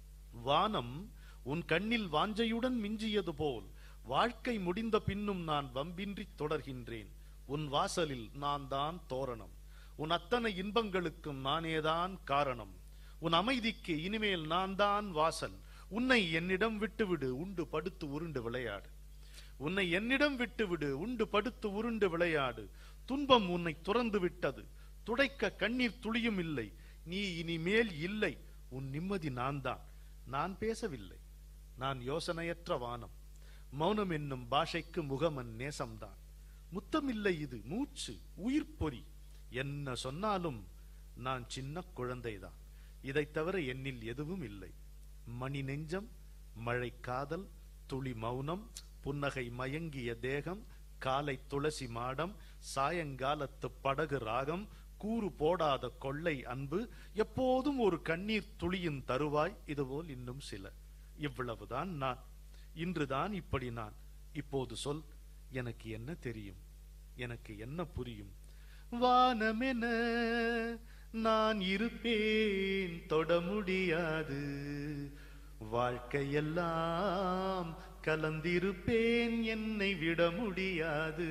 வானம் உன் கண்ணில் வாஞ்சையுடன் மிஞ்சியது போல் வாழ்க்கை முடிந்த பின்னும் நான் வம்பின்றி தொடர்கின்றேன் உன் வாசலில் நான் தான் தோரணம் உன் அத்தனை இன்பங்களுக்கும் நானேதான் காரணம் உன் அமைதிக்கு இனிமேல் நான் தான் வாசல் உன்னை என்னிடம் விட்டுவிடு உண்டு படுத்து உருண்டு விளையாடு உன்னை என்னிடம் விட்டுவிடு உண்டு படுத்து உருண்டு விளையாடு துன்பம் உன்னை துறந்து விட்டது துடைக்க கண்ணீர் துளியும் இல்லை நீ இனிமேல் இல்லை உன் நிம்மதி நான் தான் நான் பேசவில்லை நான் யோசனையற்ற வானம் மௌனம் என்னும் பாஷைக்கு முகமன் நேசம்தான் முத்தமில்லை இது மூச்சு உயிர் பொறி என்ன சொன்னாலும் நான் சின்ன குழந்தைதான் இதைத் தவிர என்னில் எதுவும் இல்லை மணி நெஞ்சம் மழை காதல் துளி மௌனம் புன்னகை மயங்கிய தேகம் காலை துளசி மாடம் சாயங்காலத்து படகு ராகம் கூறு போடாத கொள்ளை அன்பு எப்போதும் ஒரு கண்ணீர் துளியின் தருவாய் இதுபோல் இன்னும் சில இவ்வளவுதான் நான் இன்றுதான் இப்படி நான் இப்போது சொல் எனக்கு என்ன தெரியும் எனக்கு என்ன புரியும் வானமென நான் இருப்பேன் தொட முடியாது வாழ்க்கையெல்லாம் கலந்திருப்பேன் என்னை விட முடியாது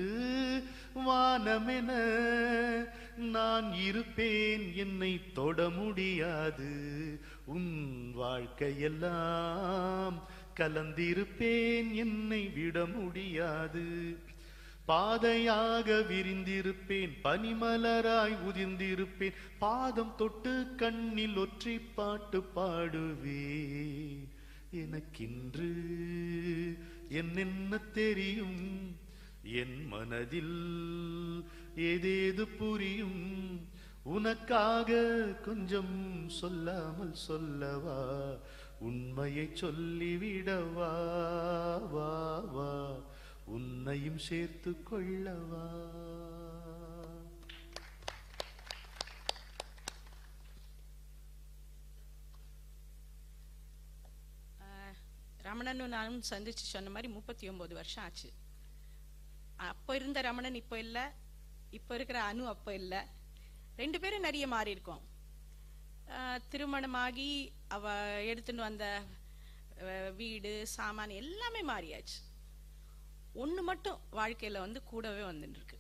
வானமென நான் இருப்பேன் என்னை தொட முடியாது உன் வாழ்க்கையெல்லாம் கலந்திருப்பேன் என்னை விட முடியாது பாதையாக விரிந்திருப்பேன் பனிமலராய் உதிர்ந்திருப்பேன் பாதம் தொட்டு கண்ணில் ஒற்றி பாட்டு பாடுவேன் எனக்கின்று என்னென்ன தெரியும் என் மனதில் ஏதேது புரியும் உனக்காக கொஞ்சம் சொல்லாமல் சொல்லவா உண்மையை சொல்லிவிடவா வா வா உன்னையும் சேர்த்து கொள்ளவா ஆஹ், ரமணனும் நானும் சந்திச்சு சொன்ன மாதிரி முப்பத்தி ஒன்பது வருஷம் ஆச்சு அப்போ இருந்த ரமணன் இப்போ இல்ல இப்போ இருக்கிற அனு அப்போ இல்ல ரெண்டு பேரும் நிறைய மாறி இருக்கோம் ஆஹ், திருமணமாகி அவ எடுத்துன்னு வந்த அஹ், வீடு சாமான் எல்லாமே மாறியாச்சு ஒண்ணு மட்டும் வாழ்க்கையில வந்து கூடவே வந்துட்டு இருக்கு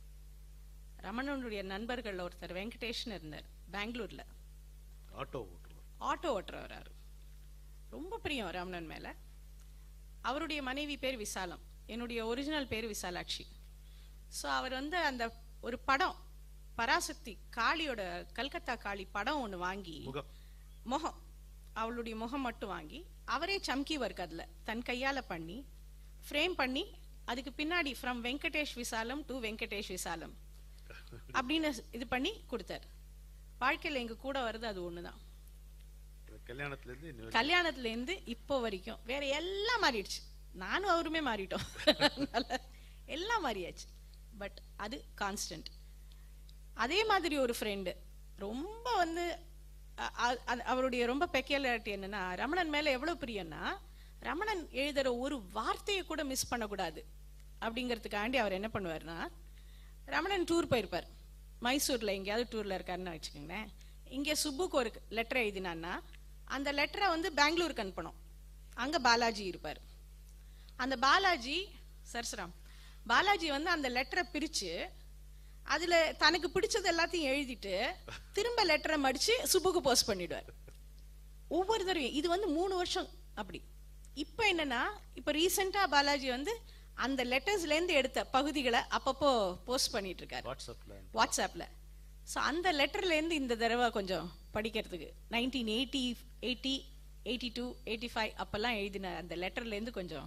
ரமணனுடைய நண்பர்கள்ல ஒருத்தர் வெங்கடேஷ்னு இருந்தார் பெங்களூர்ல ஆட்டோ ஓட்டுறவர் ஆட்டோ ஓட்டுறவராரு ரொம்ப பிரியம் ரமணன் மேல அவருடைய மனைவி பேர் விசாலம் என்னுடைய ஒரிஜினல் பேர் விசாலாட்சி ஸோ அவர் வந்து அந்த ஒரு படம் பராசக்தி காளியோட கல்கத்தா காளி படம் ஒன்று வாங்கி முகம் முகம் அவளுடைய முகம் மட்டும் வாங்கி அவரே சம்கி ஒர்க் அதுல தன் கையால பண்ணி ஃப்ரேம் பண்ணி அதுக்கு பின்னாடி ஃப்ரம் வெங்கடேஷ் விசாலம் டு வெங்கடேஷ் விசாலம் அப்படின்னு இது பண்ணி கொடுத்தார் வாழ்க்கையில எங்க கூட வருது அது ஒண்ணுதான் கல்யாணத்துல இருந்து இன்னி கல்யாணத்துல இருந்து இப்போ வரைக்கும் வேற எல்லாம் மாறிடுச்சு நானும் அவருமே மாறிட்டோம் அதனால எல்லாம் மாறியாச்சு பட் அது கான்ஸ்டன்ட் அதே மாதிரி ஒரு ஃப்ரெண்டு ரொம்ப வந்து அ- அ- அ- அவருடைய ரொம்ப பெக்கியலாரிட்டி என்னன்னா ரமணன் மேல எவ்வளவு பிரியம்னா ரமணன் எழுதுற ஒரு வார்த்தையை கூட மிஸ் பண்ணக்கூடாது அப்படிங்கிறதுக்காண்டி அவர் என்ன பண்ணுவாருன்னா ரமணன் டூர் போயிருப்பார் மைசூர்ல எங்கேயாவது டூர்ல இருக்காருன்னு வச்சுக்கோங்களேன் இங்க சுப்புக்கு ஒரு லெட்டர் எழுதினான்னா அந்த லெட்டரை வந்து பெங்களூருக்கு அனுப்பணும் அங்க பாலாஜி இருப்பார் அந்த பாலாஜி சரசராம் பாலாஜி வந்து அந்த லெட்டரை பிரிச்சு அதுல தனக்கு பிடிச்சது எல்லாத்தையும் எழுதிட்டு திரும்ப லெட்டரை மடிச்சு சுப்புக்கு போஸ்ட் பண்ணிடுவார் ஒவ்வொரு தடவையும் இது வந்து மூணு வருஷம் அப்படி இப்போ என்னன்னா இப்போ ரீசெண்டா பாலாஜி வந்து அந்த லெட்டர்ஸ்ல இருந்து எடுத்த பகுதிகளை அப்பப்போ போஸ்ட் பண்ணிட்டு இருக்காரு வாட்ஸ்அப்ல வாட்ஸ்அப்ல ஸோ அந்த லெட்டர்ல இருந்து இந்த தடவை கொஞ்சம் படிக்கிறதுக்கு nineteen eighty eighty eighty two eighty five அப்பெல்லாம் எழுதின அந்த லெட்டர்ல இருந்து கொஞ்சம்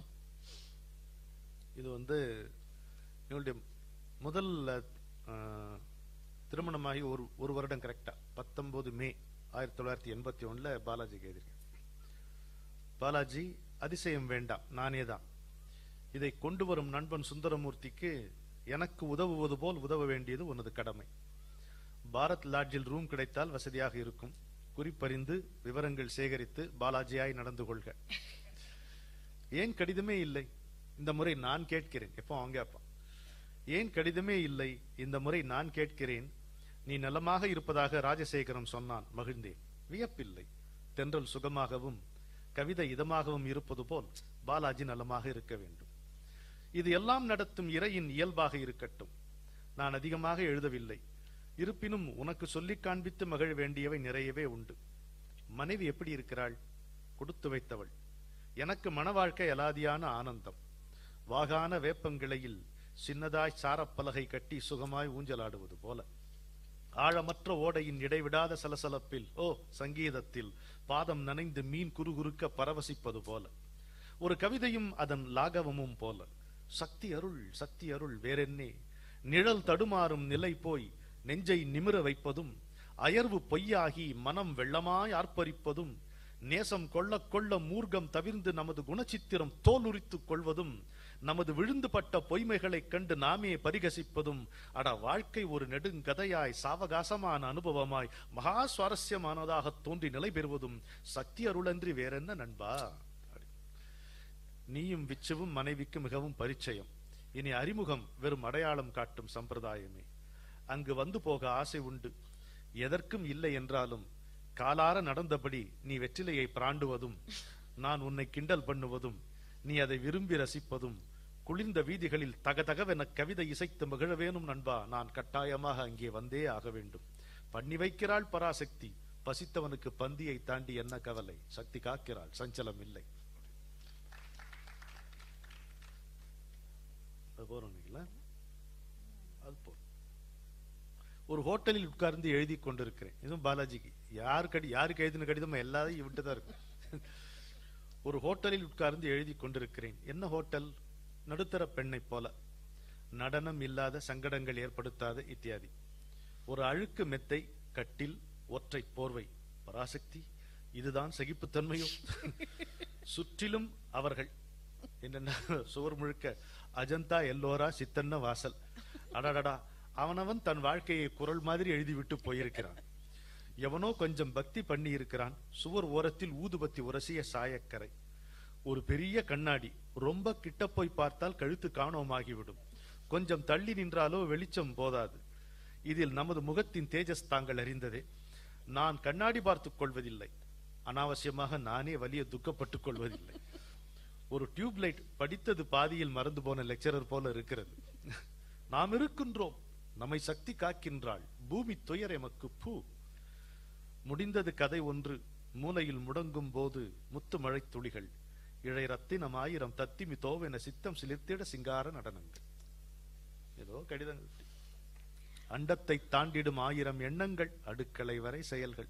இது வந்து இவங்களுடைய முதல் அஹ், திருமணமாகி ஒரு ஒரு வருடம் கரெக்டா பத்தொன்பது மே ஆயிரத்தி தொள்ளாயிரத்தி எண்பத்தி ஒண்ணுல பாலாஜிக்கு எழுதியிருக்கேன் பாலாஜி அதிசயம் வேண்டாம் நானே தான் இதை கொண்டு வரும் நண்பன் சுந்தரமூர்த்திக்கு எனக்கு உதவுவது போல் உதவ வேண்டியது உனது கடமை பாரத் லாட்ஜில் ரூம் கிடைத்தால் வசதியாக இருக்கும் குறிப்பறிந்து விவரங்கள் சேகரித்து பாலாஜியாய் நடந்து கொள்க ஏன் கடிதமே இல்லை இந்த முறை நான் கேட்கிறேன் எப்போ அவங்க கேட்பான் ஏன் கடிதமே இல்லை இந்த முறை நான் கேட்கிறேன் நீ நலமாக இருப்பதாக ராஜசேகரன் சொன்னான் மகிழ்ந்தேன் வியப்பில்லை தென்றல் சுகமாகவும் கவிதை இதமாகவும் இருப்பது போல் பாலாஜி நலமாக இருக்க வேண்டும் இது எல்லாம் நடத்தும் இறையின் இயல்பாக இருக்கட்டும் நான் அதிகமாக எழுதவில்லை இருப்பினும் உனக்கு சொல்லிக் காண்பித்து மகிழ வேண்டியவை நிறையவே உண்டு மனைவி எப்படி இருக்கிறாள் கொடுத்து வைத்தவள் எனக்கு மன வாழ்க்கை அலாதியான ஆனந்தம் வாகான வேப்பங்கிளையில் சின்னதாய் சாரப்பலகை கட்டி சுகமாய் ஊஞ்சலாடுவது போல ஆழமற்ற ஓடையின் இடைவிடாத சலசலப்பில் ஓ சங்கீதத்தில் பாதம் நனைந்து மீன் குறுகுறுக்க பரவசிப்பது போல ஒரு கவிதையும் அதன் லாகவமும் போல சக்தி அருள் சக்தி அருள் வேறென்னே நிழல் தடுமாறும் நிலை போய் நெஞ்சை நிமிர வைப்பதும் அயர்வு பொய்யாகி மனம் வெள்ளமாய் ஆர்ப்பரிப்பதும் நேசம் கொள்ள கொள்ள மூர்க்கம் தவிர்ந்து நமது குணச்சித்திரம் தோலுரித்துக் கொள்வதும் நமது விழுந்துபட்ட பொய்மைகளைக் கண்டு நாமே பரிகசிப்பதும் அட வாழ்க்கை ஒரு நெடுங்கதையாய் சாவகாசமான அனுபவமாய் மகா சுவாரஸ்யமானதாக தோன்றி நிலை பெறுவதும் சக்தி அருளன்றி வேறென்ன நண்பா நீயும் விச்சுவும் மனைவிக்கு மிகவும் பரிச்சயம் இனி அறிமுகம் வெறும் அடையாளம் காட்டும் சம்பிரதாயமே அங்கு வந்து போக ஆசை உண்டு எதற்கும் இல்லை என்றாலும் காலார நடந்தபடி நீ வெற்றிலையை பிராண்டுவதும் நான் உன்னை கிண்டல் பண்ணுவதும் நீ அதை விரும்பி ரசிப்பதும் குளிர்ந்த வீதிகளில் தகதகவென கவிதை இசைத்து மகிழ வேணும் நண்பா நான் கட்டாயமாக அங்கே வந்தே ஆக வேண்டும் பண்ணி வைக்கிறாள் பராசக்தி பசித்தவனுக்கு பந்தியை தாண்டி என்ன கவலை சக்தி காக்கிறாள் சஞ்சலம் இல்லை அது போறோம் இல்லைங்களா? அது போதும் ஒரு ஹோட்டலில் உட்கார்ந்து எழுதி கொண்டிருக்கிறேன் இதுவும் பாலாஜிக்கு யார் கடி யாருக்கு எழுதின கடிதமோ எல்லாரும் இவன்ட்டு தான் இருக்கு ஒரு ஹோட்டலில் உட்கார்ந்து எழுதி கொண்டிருக்கிறேன் என்ன ஹோட்டல் நடுத்தர பெண்ணை போல நடனம் இல்லாத சங்கடங்கள் ஏற்படுத்தாத இத்தியாதி ஒரு அழுக்கு மெத்தை கட்டில் ஒற்றை போர்வை பராசக்தி இதுதான் சகிப்புத்தன்மையோ சுற்றிலும் அவர்கள் என்னென்ன சுவர் முழுக்க அஜந்தா எல்லோரா சித்தன்ன வாசல் அடடடா அவனவன் தன் வாழ்க்கையை குரல் மாதிரி எழுதிவிட்டு போயிருக்கிறான் எவனோ கொஞ்சம் பக்தி பண்ணி இருக்கிறான் சுவர் ஓரத்தில் ஊதுபத்தி உரசிய சாயக்கரை ஒரு பெரிய கண்ணாடி ரொம்ப கிட்ட போய் பார்த்தால் கழுத்து காணோமாகிவிடும் கொஞ்சம் தள்ளி நின்றாலோ வெளிச்சம் போதாது இதில் நமது முகத்தின் தேஜஸ் தாங்கள் அறிந்ததே நான் கண்ணாடி பார்த்துக் கொள்வதில்லை அனாவசியமாக நானே வலிய துக்கப்பட்டுக் கொள்வதில்லை ஒரு டியூப் லைட் படித்தது பாதியில் மறந்து போன லெக்சரர் போல இருக்கிறது நாம் இருக்கின்றோம் நம்மை சக்தி காக்கின்றாள் பூமி துயர் எமக்கு பூ முடிந்தது கதை ஒன்று மூலையில் முடங்கும் போது முத்து மழை துளிகள் இழை ரத்தினம் ஆயிரம் தத்திமி தோவென சித்தம் சிலிர்த்திட சிங்கார நடனங்கள் ஏதோ கடிதங்கள் அண்டத்தை தாண்டிடும் ஆயிரம் எண்ணங்கள் அடுக்களை வரை செயல்கள்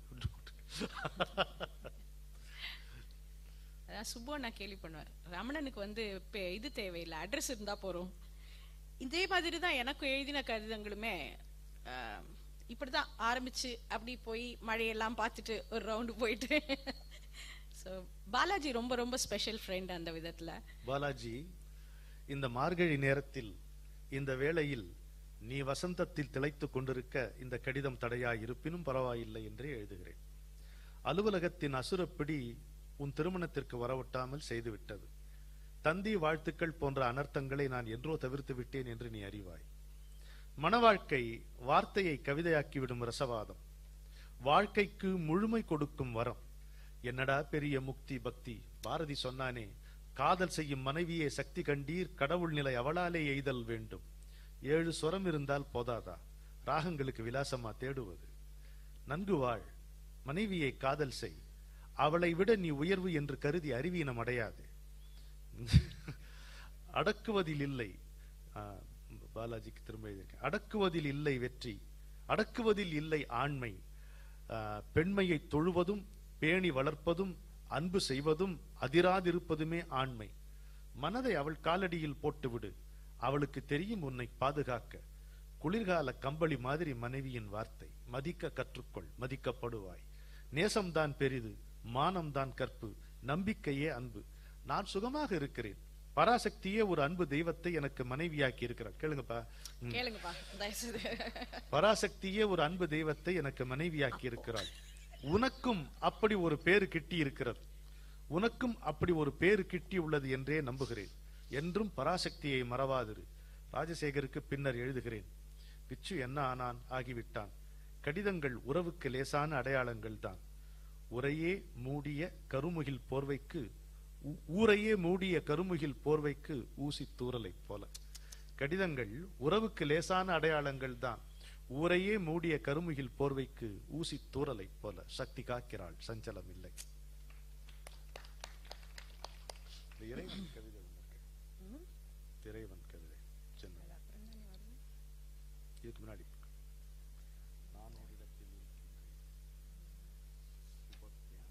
அதான் சுப்பு நான் கேள்வி பண்ணுவார் ரமணனுக்கு வந்து பே- இது தேவையில்லை அட்ரஸ் இருந்தா போறோம் இதே மாதிரி தான் எனக்கும் எழுதின கடிதங்களுமே ஆஹ், இப்படிதான் ஆரம்பிச்சு அப்படி போய் மழையெல்லாம் பார்த்துட்டு ஒரு ரவுண்டு போயிட்டு ஸோ பாலாஜி ரொம்ப ரொம்ப ஸ்பெஷல் ஃப்ரெண்ட் அந்த விதத்துல பாலாஜி இந்த மார்கழி நேரத்தில் இந்த வேளையில் நீ வசந்தத்தில் திளைத்துக் கொண்டிருக்க இந்த கடிதம் தடையாய் இருப்பினும் பரவாயில்லை என்றே எழுதுகிறேன் அலுவலகத்தின் அசுரப்பிடி உன் திருமணத்திற்கு வரவொட்டாமல் செய்துவிட்டது தந்தி வாழ்த்துக்கள் போன்ற அனர்த்தங்களை நான் என்றோ தவிர்த்து விட்டேன் என்று நீ அறிவாய் மணவாழ்க்கை வார்த்தையை கவிதையாக்கிவிடும் ரசவாதம் வாழ்க்கைக்கு முழுமை கொடுக்கும் வரம் என்னடா பெரிய முக்தி பக்தி பாரதி சொன்னானே காதல் செய்யும் மனைவியே சக்தி கண்டீர் கடவுள் நிலை அவளாலே எய்தல் வேண்டும் ஏழு சொரம் இருந்தால் போதாதா ராகங்களுக்கு விலாசமா தேடுவது நன்கு வாழ் மனைவியை காதல் செய் அவளை விட நீ உயர்வு என்று கருதி அறிவீனம் அடையாது அடக்குவதில் இல்லை ஆ, பாலாஜிக்கு திரும்ப எழுதியிருக்கேன் அடக்குவதில் இல்லை வெற்றி அடக்குவதில் இல்லை ஆண்மை ஆ, பெண்மையை தொழுவதும் பேணி வளர்ப்பதும் அன்பு செய்வதும் அதிராதிருப்பதுமே ஆண்மை மனதை அவள் காலடியில் போட்டுவிடு அவளுக்கு தெரியும் உன்னை பாதுகாக்க குளிர்கால கம்பளி மாதிரி மனைவியின் வார்த்தை மதிக்க கற்றுக்கொள் மதிக்கப்படுவாய் நேசம்தான் பெரிது மானம்தான் கற்பு நம்பிக்கையே அன்பு நான் சுகமாக இருக்கிறேன் பராசக்தியே ஒரு அன்பு தெய்வத்தை எனக்கு மனைவியாக்கி இருக்கிறார் கேளுங்கப்பா ம். கேளுங்கப்பா தயவுசெய்து பராசக்தியே ஒரு அன்பு தெய்வத்தை எனக்கு மனைவியாக்கி இருக்கிறாள் உனக்கும் அப்படி ஒரு பேரு கிட்டி இருக்கிறது உனக்கும் அப்படி ஒரு பேரு கிட்டி உள்ளது என்றே நம்புகிறேன் என்றும் பராசக்தியை மறவாதிரு ராஜசேகருக்கு பின்னர் எழுதுகிறேன் பிச்சு என்ன ஆனான் ஆகிவிட்டான் கடிதங்கள் உறவுக்கு லேசான அடையாளங்கள் தான் உரையே மூடிய கருமுகில் போர்வைக்கு ஊ- ஊரையே மூடிய கருமுகில் போர்வைக்கு ஊசி தூறலைப் போல கடிதங்கள் உறவுக்கு லேசான அடையாளங்கள் தான் ஊரையே மூடிய கருமுகில் போர்வைக்கு ஊசி தூறலைப் போல சக்தி காக்கிறாள் சஞ்சலம் இல்லை இந்த இறைவன் கவிதை ஒண்ணு இருக்கு. இறைவன் கவிதை சின்ன இதுக்கு முன்னாடி நான் ஒரு இடத்தில் இருக்கின்றேன். போட்டியா?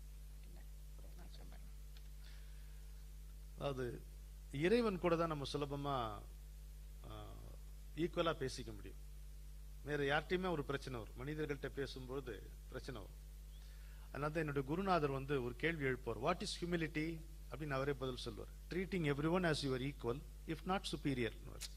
அதாவது இறைவன் கூட தான் நம்ம சுலபமா ஈக்குவலா பேசிக்க முடியும் வேற யார்கிட்டயுமே ஒரு பிரச்சனை வரும் மனிதர்கள்ட்ட பேசும்போது பிரச்சனை வரும் அதனால தான் என்னுடைய குருநாதர் வந்து ஒரு கேள்வி எழுப்புவார் வாட் இஸ் ஹியூமிலிட்டி அப்படின்னு அவரே பதில் சொல்வார் treating every one as your equal if not superior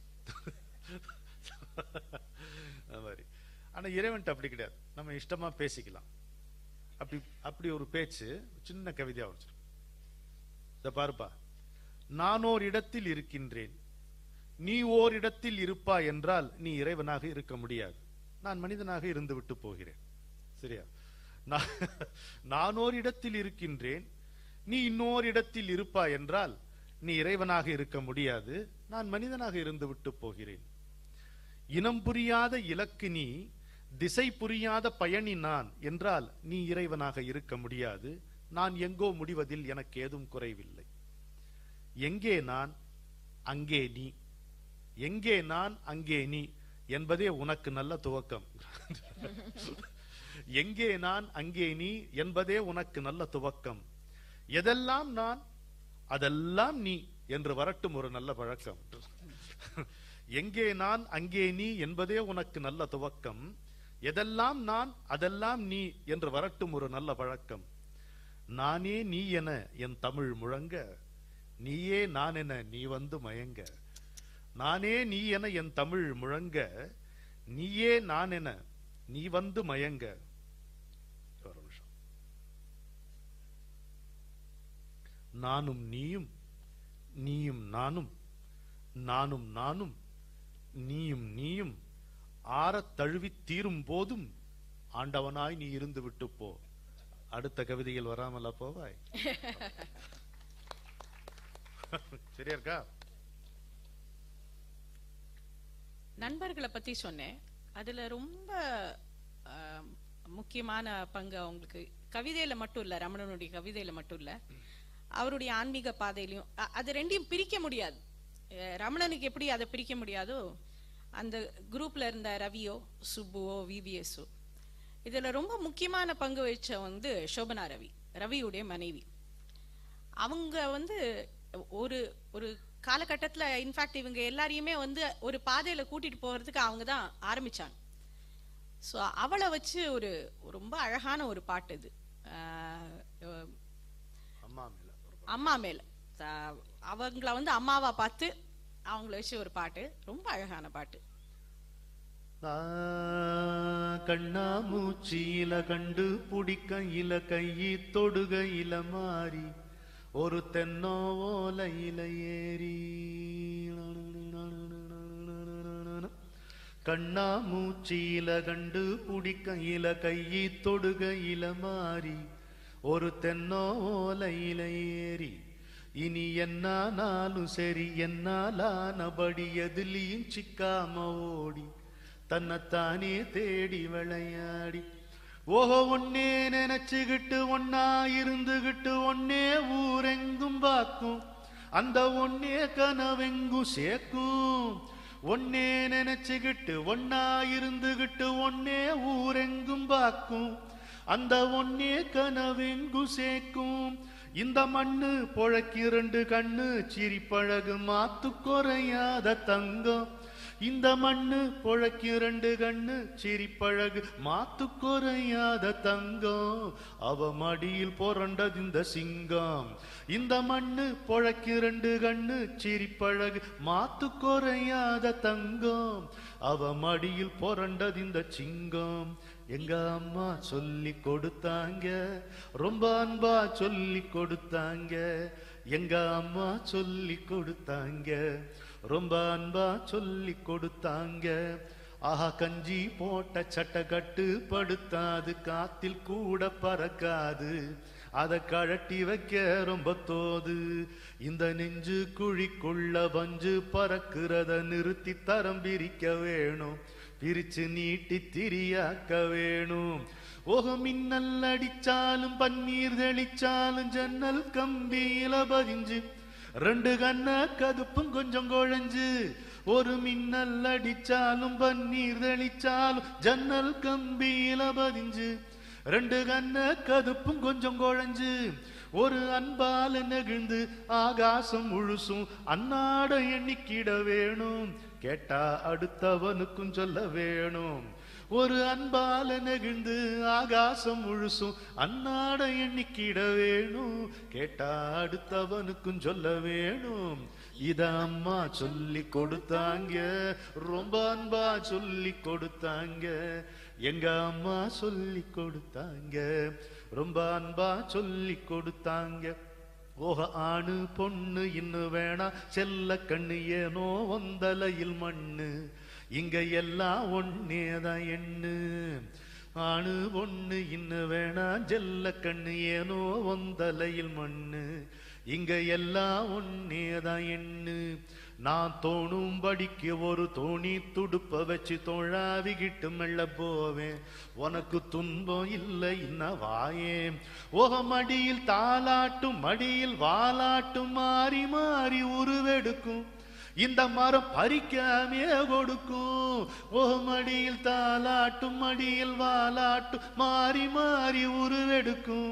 அது மாதிரி ஆனா இறைவன்ட்ட அப்படி கிடையாது நம்ம இஷ்டமா பேசிக்கலாம் அப்படி அப்படி ஒரு பேச்சு சின்ன கவிதையா வச்சிருக்கோம் இத பாருப்பா நானோர் இடத்தில் இருக்கின்றேன் நீ ஓர் இடத்தில் இருப்பா என்றால் நீ இறைவனாக இருக்க முடியாது நான் மனிதனாக இருந்து விட்டு போகிறேன் சரியா நான் நானோர் இடத்தில் இருக்கின்றேன் நீ இன்னோர் இடத்தில் இருப்பா என்றால் நீ இறைவனாக இருக்க முடியாது நான் மனிதனாக இருந்து விட்டு போகிறேன் இனம் புரியாத இலக்கு நீ திசை புரியாத பயணி நான் என்றால் நீ இறைவனாக இருக்க முடியாது நான் எங்கோ முடிவதில் எனக்கு ஏதும் குறைவில்லை எங்கே நான் அங்கே நீ எங்கே நான் அங்கே நீ என்பதே உனக்கு நல்ல துவக்கம் எங்கே நான் அங்கே நீ என்பதே உனக்கு நல்ல துவக்கம் எதெல்லாம் நான் அதெல்லாம் நீ என்று வரட்டும் ஒரு நல்ல பழக்கம் எங்கே நான் அங்கே நீ என்பதே உனக்கு நல்ல துவக்கம் எதெல்லாம் நான் அதெல்லாம் நீ என்று வரட்டும் ஒரு நல்ல பழக்கம் நானே நீ என என் தமிழ் முழங்க நீயே நான் என நீ வந்து மயங்க நானே நீ என என் தமிழ் முழங்க நீயே நான் என நீ வந்து மயங்க ஒரு நிமிஷம் நானும் நீயும் நீயும் நானும் நானும் நானும் நீயும் நீயும் ஆறத் தழுவித் தீரும் போதும் ஆண்டவனாய் நீ இருந்து விட்டு போ அடுத்த கவிதையில் வராமலா போவாய் சரியா இருக்கா நண்பர்களை பத்தி சொன்னேன் அதுல ரொம்ப ஆம், முக்கியமான பங்கு அவங்களுக்கு கவிதையில மட்டும் இல்ல ரமணனுடைய கவிதையில மட்டும் இல்ல அவருடைய ஆன்மீக பாதையிலையும் அ- அது ரெண்டையும் பிரிக்க முடியாது அஹ், ரமணனுக்கு எப்படி அதை பிரிக்க முடியாதோ அந்த குரூப்ல இருந்த ரவியோ சுப்புவோ விவிஎஸோ இதுல ரொம்ப முக்கியமான பங்கு வச்ச வந்து சோபனா ரவி ரவியுடைய மனைவி அவங்க வந்து ஒரு ஒரு காலகட்டத்துல இன்ஃபேக்ட் இவங்க எல்லாரையுமே வந்து ஒரு பாதையில கூட்டிட்டு போறதுக்கு அவங்க தான் ஆரம்பிச்சாங்க ஸோ அவளை வச்சு ஒரு ரொம்ப அழகான ஒரு பாட்டு இது ஆஹ் அஹ் அம்மா மேல ஒரு அம்மா மேல த- அவங்கள வந்து அம்மாவா பார்த்து அவங்கள வச்சு ஒரு பாட்டு ரொம்ப அழகான பாட்டு கண்ணாமூச்சியில கண்டு புடிக்கையில கையி தொடுகையில மாறி ஒரு தென்னோ ஓலையில ஏறி கண்ணாமூச்சியில கண்டு புடிக்கையில கையி தொடுகையில மாறி ஒரு தென்னோ ஓலையில ஏறி இனி என்னானாலும் சரி என்னாலானபடி எதுலியும் சிக்காம ஓடி தன்னைத்தானே தேடி விளையாடி ஓஹோ ஒன்னே நினைச்சுகிட்டு ஒன்னா இருந்துகிட்டு ஒன்னே ஊரெங்கும் பார்க்கும் அந்த ஒன்னே கனவெங்கும் சேர்க்கும் ஒன்னே நினைச்சுகிட்டு ஒன்னா இருந்துகிட்டு ஒன்னே ஊரெங்கும் பார்க்கும் அந்த ஒன்னே கனவெங்கும் சேர்க்கும் இந்த மண்ணு பொழைக்கு ரெண்டு கண்ணு சிரிப்பழகு மாத்து குறையாத தங்கம் இந்த மண்ணு பொழைக்கு ரெண்டு கண்ணு சிரிப்பழகு மாத்து குறையாத தங்கம் அவ மடியில் புரண்டது இந்த சிங்கம் இந்த மண்ணு பொழைக்கு ரெண்டு கண்ணு சிரிப்பழகு மாத்து குறையாத தங்கம் அவ மடியில் புரண்டது இந்த சிங்கம் எங்க அம்மா சொல்லி கொடுத்தாங்க ரொம்ப அன்பா சொல்லி கொடுத்தாங்க எங்க அம்மா சொல்லி கொடுத்தாங்க ரொம்ப அன்பா சொல்லி கொடுத்தாங்க ஆஹா கஞ்சி போட்ட சட்டை கட்டு படுத்தாது காத்தில் கூட பறக்காது அத கழட்டி வைக்க ரொம்ப தோது இந்த நெஞ்சு குழிக்குள்ள பஞ்சு பறக்கிறத நிறுத்தி தரம் பிரிக்க வேணும் பிரிச்சு நீட்டி திரியாக்க வேணும் ஓஹோ மின்னல் அடிச்சாலும் பன்னீர் தெளிச்சாலும் ஜன்னல் கம்பியில பதிஞ்சு ரெண்டு கண்ண கதுப்பும் கொஞ்சம் குழஞ்சு ஒரு மின்னல் அடிச்சாலும் பன்னீர் தெளிச்சாலும் ஜன்னல் கம்பியில பதிஞ்சு ரெண்டு கண்ண கதுப்பும் கொஞ்சம் குழஞ்சு ஒரு அன்பால நெகிழ்ந்து ஆகாசம் முழுசும் அன்னாட எண்ணிக்கிட வேணும் கேட்டா அடுத்தவனுக்கும் சொல்ல வேணும் ஒரு அன்பால நெகிழ்ந்து ஆகாசம் முழுசும் அன்னாட எண்ணிக்கிட வேணும் கேட்டா அடுத்தவனுக்கும் சொல்ல வேணும் இத அம்மா சொல்லி கொடுத்தாங்க ரொம்ப அன்பா சொல்லி கொடுத்தாங்க எங்க அம்மா சொல்லி கொடுத்தாங்க ரொம்ப அன்பா சொல்லி கொடுத்தாங்க ஓஹ ஆணு பொண்ணு இன்னும் வேணா செல்ல கண்ணு ஏனோ வந்தலையில் மண்ணு இங்க எல்லாம் ஒன்னேதான் எண்ணு ஆணு பொண்ணு இன்னும் வேணா செல்ல கண்ணு ஏனோ வந்தலையில் மண்ணு இங்க எல்லாம் ஒன்னேதான் எண்ணு நான் தோணும்படிக்கு ஒரு தோணி துடுப்ப வச்சு தோழாவிக்கிட்டு மெல்ல போவேன் உனக்கு துன்பம் இல்லை இன்ன வாயே ஓக மடியில் தாலாட்டும் மடியில் வாலாட்டும் மாறி மாறி உருவெடுக்கும் இந்த மரம் பறிக்காமே கொடுக்கும் ஓ மடியில் தாலாட்டும் மடியில் வாலாட்டும் மாறி மாறி உருவெடுக்கும்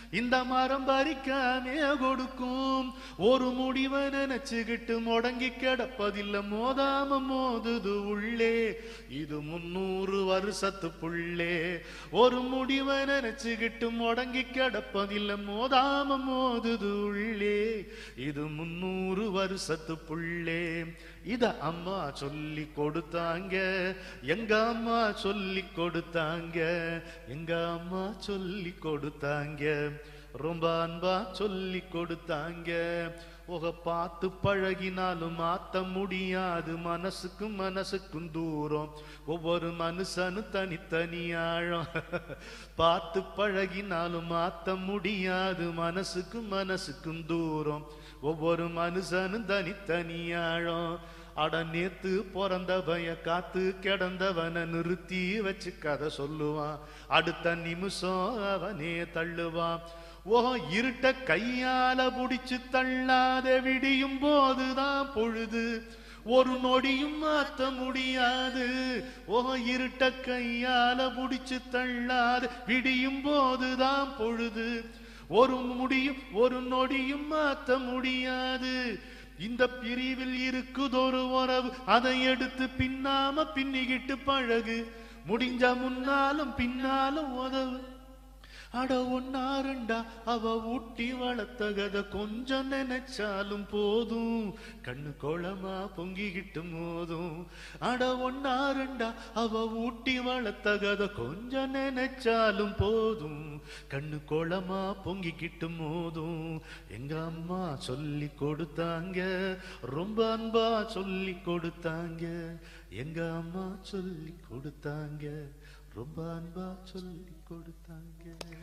இந்த மரம் பறிக்காமே கொடுக்கும் ஒரு முடிவை நினைச்சுக்கிட்டு முடங்கி கிடப்பதில்லை மோதாம மோதுது உள்ளே இது முன்னூறு வருஷத்து புள்ளே ஒரு முடிவை நினைச்சுக்கிட்டு முடங்கி கிடப்பதில்லை மோதாம மோதுது உள்ளே இது முன்னூறு வருஷத்து புள்ளே இத அம்மா சொல்லி கொடுத்தாங்க எங்க அம்மா சொல்லி கொடுத்தாங்க எங்க அம்மா சொல்லி கொடுத்தாங்க ரொம்ப அன்பா சொல்லி கொடுத்தாங்க உக பார்த்து பழகினாலும் மாத்த முடியாது மனசுக்கும் மனசுக்கும் தூரம் ஒவ்வொரு மனுஷனும் தனித்தனி ஆழம் பார்த்து பழகினாலும் மாத்த முடியாது மனசுக்கும் மனசுக்கும் தூரம் ஒவ்வொரு மனுஷனும் தனித்தனி ஆழம் அட நேத்து பிறந்தவய காத்து கிடந்தவன நிறுத்தி வச்சு கதை சொல்லுவான் அடுத்த நிமிஷம் அவனே தள்ளுவான் ஓ இருட்ட கையால புடிச்சு தள்ளாத விடியும் போதுதான் பொழுது ஒரு நொடியும் மாத்த முடியாது ஓ இருட்ட கையால புடிச்சு தள்ளாத விடியும் போதுதான் பொழுது ஒரு முடியும் ஒரு நொடியும் மாத்த முடியாது இந்த பிரிவில் இருக்குதொரு உறவு அதை எடுத்து பின்னாம பின்னிக்கிட்டு பழகு முடிஞ்ச முன்னாலும் பின்னாலும் உதவு அட ஒன்னா ரெண்டா அவ ஊட்டி வளர்த்த கதை கொஞ்சம் நினைச்சாலும் போதும் கண்ணு கோலமா பொங்கிக்கிட்டு மோதும் அட ஒன்னா ரெண்டா அவ ஊட்டி வளர்த்த கதை கொஞ்சம் நினைச்சாலும் போதும் கண்ணு கோலமா பொங்கிக்கிட்டு மோதும் எங்க அம்மா சொல்லி கொடுத்தாங்க ரொம்ப அன்பா சொல்லி கொடுத்தாங்க எங்க அம்மா சொல்லி கொடுத்தாங்க ரொம்ப அன்பா சொல்லி கொடுத்தாங்க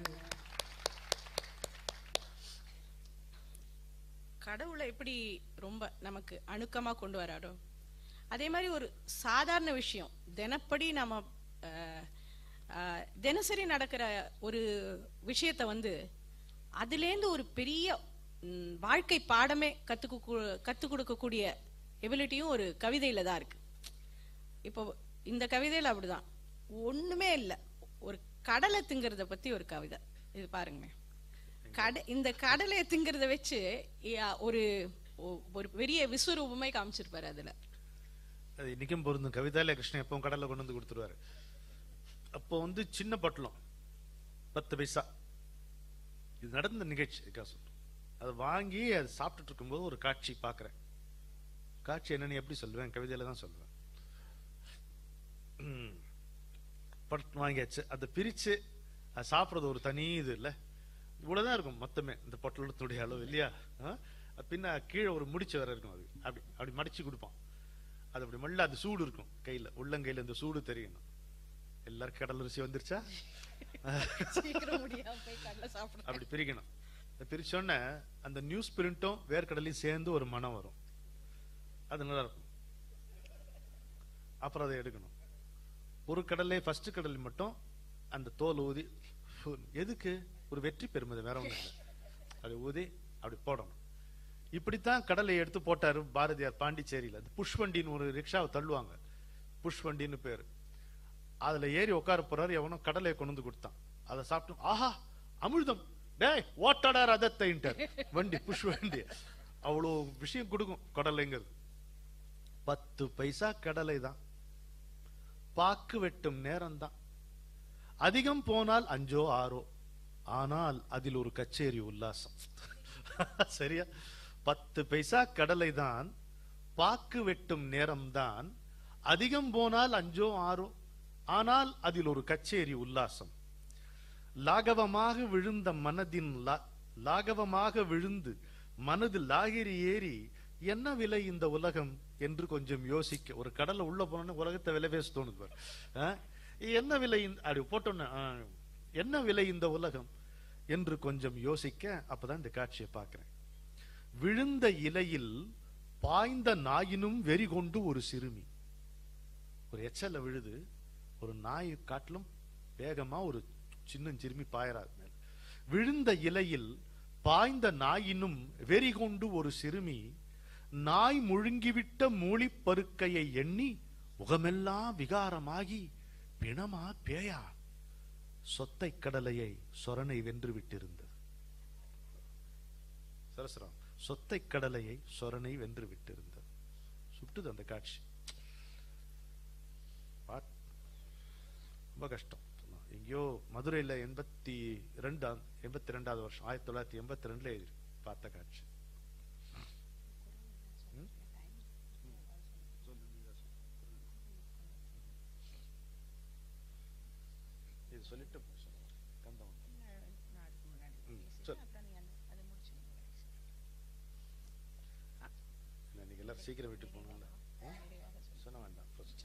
கடவுளை எப்படி ரொம்ப நமக்கு அணுக்கமா கொண்டு வராரோ அதே மாதிரி ஒரு சாதாரண விஷயம் தினப்படி நம்ம அஹ், அஹ், தினசரி நடக்கிற ஒரு விஷயத்த வந்து அதுலேருந்து ஒரு பெரிய ம், வாழ்க்கை பாடமே கத்துக்கு கத்து கொடுக்கக்கூடிய எபிலிட்டியும் ஒரு கவிதையில தான் இருக்கு இப்போ இந்த கவிதையில அப்படிதான் ஒண்ணுமே இல்லை ஒரு கடலை திங்கிறத பத்தி ஒரு கவிதை இது பாருங்க கட இந்த கடலை திங்கிறத வச்சு யா- ஒரு ஒ- ஒரு பெரிய விஸ்வரூபமே காமிச்சிருப்பாரு அதுல அது இன்னைக்கும் பொருந்தும் கவிதாலய கிருஷ்ணன் எப்பவும் கடல்ல கொண்டு வந்து கொடுத்துருவாரு அப்போ வந்து சின்ன பட்டலம் பத்து பைசா இது நடந்த நிகழ்ச்சி இதுக்காக சொல்றேன் அதை வாங்கி அது சாப்பிட்டுட்டு இருக்கும்போது ஒரு காட்சி பார்க்கறேன் காட்சி என்னன்னு எப்படி சொல்லுவேன் கவிதையில தான் சொல்லுவேன் ம். பட் வாங்கியாச்சு அதை பிரிச்சு அது சாப்பிடுறது ஒரு தனி இது இல்ல இவ்வளவுதான் இருக்கும் மொத்தமே இந்த பொட்டலத்துடைய அளவு இல்லையா ஆ? பின்ன கீழே ஒரு முடிச்சு வேற இருக்கும் அது அப்படி அப்படி மடிச்சு கொடுப்பான் அது அப்படி மல்ல அது சூடு இருக்கும் கையில உள்ளங்கையில இந்த சூடு தெரியணும் எல்லாரும் கடல் ருசி வந்துருச்சா சீக்கிரம் முடியாம போய் கடலை சாப்பிட அப்படி பிரிக்கணும் அதை பிரிச்சோன்னே அந்த நியூஸ் பிரிண்ட்டும் வேர்க்கடலையும் சேர்ந்து ஒரு மனம் வரும் அது நல்லா இருக்கும் அப்புறம் அதை எடுக்கணும் ஒரு கடல்லே ஃபர்ஸ்ட் கடல் மட்டும் அந்த தோல் ஊதி ஃபு, எதுக்கு ஒரு வெற்றி பெருமதி வேற ஒண்ணும் இல்லை அது ஊதி அப்படி போடணும் இப்படித்தான் கடலை எடுத்து போட்டாரு பாரதியார் பாண்டிச்சேரியில அது புஷ் வண்டின்னு ஒரு ரிக்ஷாவை தள்ளுவாங்க புஷ் வண்டின்னு பேரு அதுல ஏறி உட்கார போறாரு எவனோ கடலையை கொண்டு வந்து கொடுத்தான் அதை சாப்பிட்டு ஆஹா அமிர்தம் டேய் ஓட்டடா ரதத்தைன்ட்டார் வண்டி புஷ் வண்டி அவ்வளோ விஷயம் கொடுக்கும் கடலைங்கிறது பத்து பைசா கடலை தான் பாக்கு வெட்டும் நேரம் தான் அதிகம் போனால் அஞ்சோ ஆறோ ஆனால் அதில் ஒரு கச்சேரி உல்லாசம் சரியா பத்து பைசா கடலை தான் பாக்கு வெட்டும் நேரம்தான் அதிகம் போனால் அஞ்சோ ஆறோ ஆனால் அதில் ஒரு கச்சேரி உல்லாசம் லாகவமாக விழுந்த மனதின் லா- லாகவமாக விழுந்து மனது லாகிரி ஏறி என்ன விலை இந்த உலகம் என்று கொஞ்சம் யோசிக்க ஒரு கடல்ல உள்ள போனோன்னு உலகத்தை விலை பேச தோணுது பாரு. ஆ? என்ன விலை இந்த- அப்படி போட்டோன்னு ஆ, என்ன விலை இந்த உலகம் என்று கொஞ்சம் யோசிக்க அப்பதான் இந்த காட்சியை பார்க்கிறேன் விழுந்த இலையில் பாய்ந்த நாயினும் வெறி கொண்டு ஒரு சிறுமி ஒரு எச்சல்ல விழுது ஒரு நாய் காட்டிலும் வேகமா ஒரு சின்ன சிறுமி பாயறாது மேல விழுந்த இலையில் பாய்ந்த நாயினும் வெறி கொண்டு ஒரு சிறுமி நாய் முழுங்கிவிட்ட மூலிப் பருக்கையை எண்ணி முகமெல்லாம் விகாரமாகி பிணமா பேயா சொத்தை கடலையை சொரணை வென்று விட்டிருந்தது சரஸ்ராம் சொத்தை கடலையை சொரனை வென்று விட்டிருந்தார் சுட்டுது அந்த காட்சி பாத்- ரொம்ப கஷ்டம் எங்கேயோ மதுரையில் எண்பத்தி ரெண்டாம் எண்பத்தி ரெண்டாவது வருஷம் ஆயிரத்தி தொள்ளாயிரத்தி எண்பத்தி ரெண்டுல எழுதி பார்த்த காட்சி ம்? இது சொல்லிட்டு போ, சொல்லுங்க. கந்தம் ம், சொல். என்ன, நீங்க எல்லாரும் சீக்கிரம் விட்டு போகணும்ல சொன்ன வேண்டாம் first.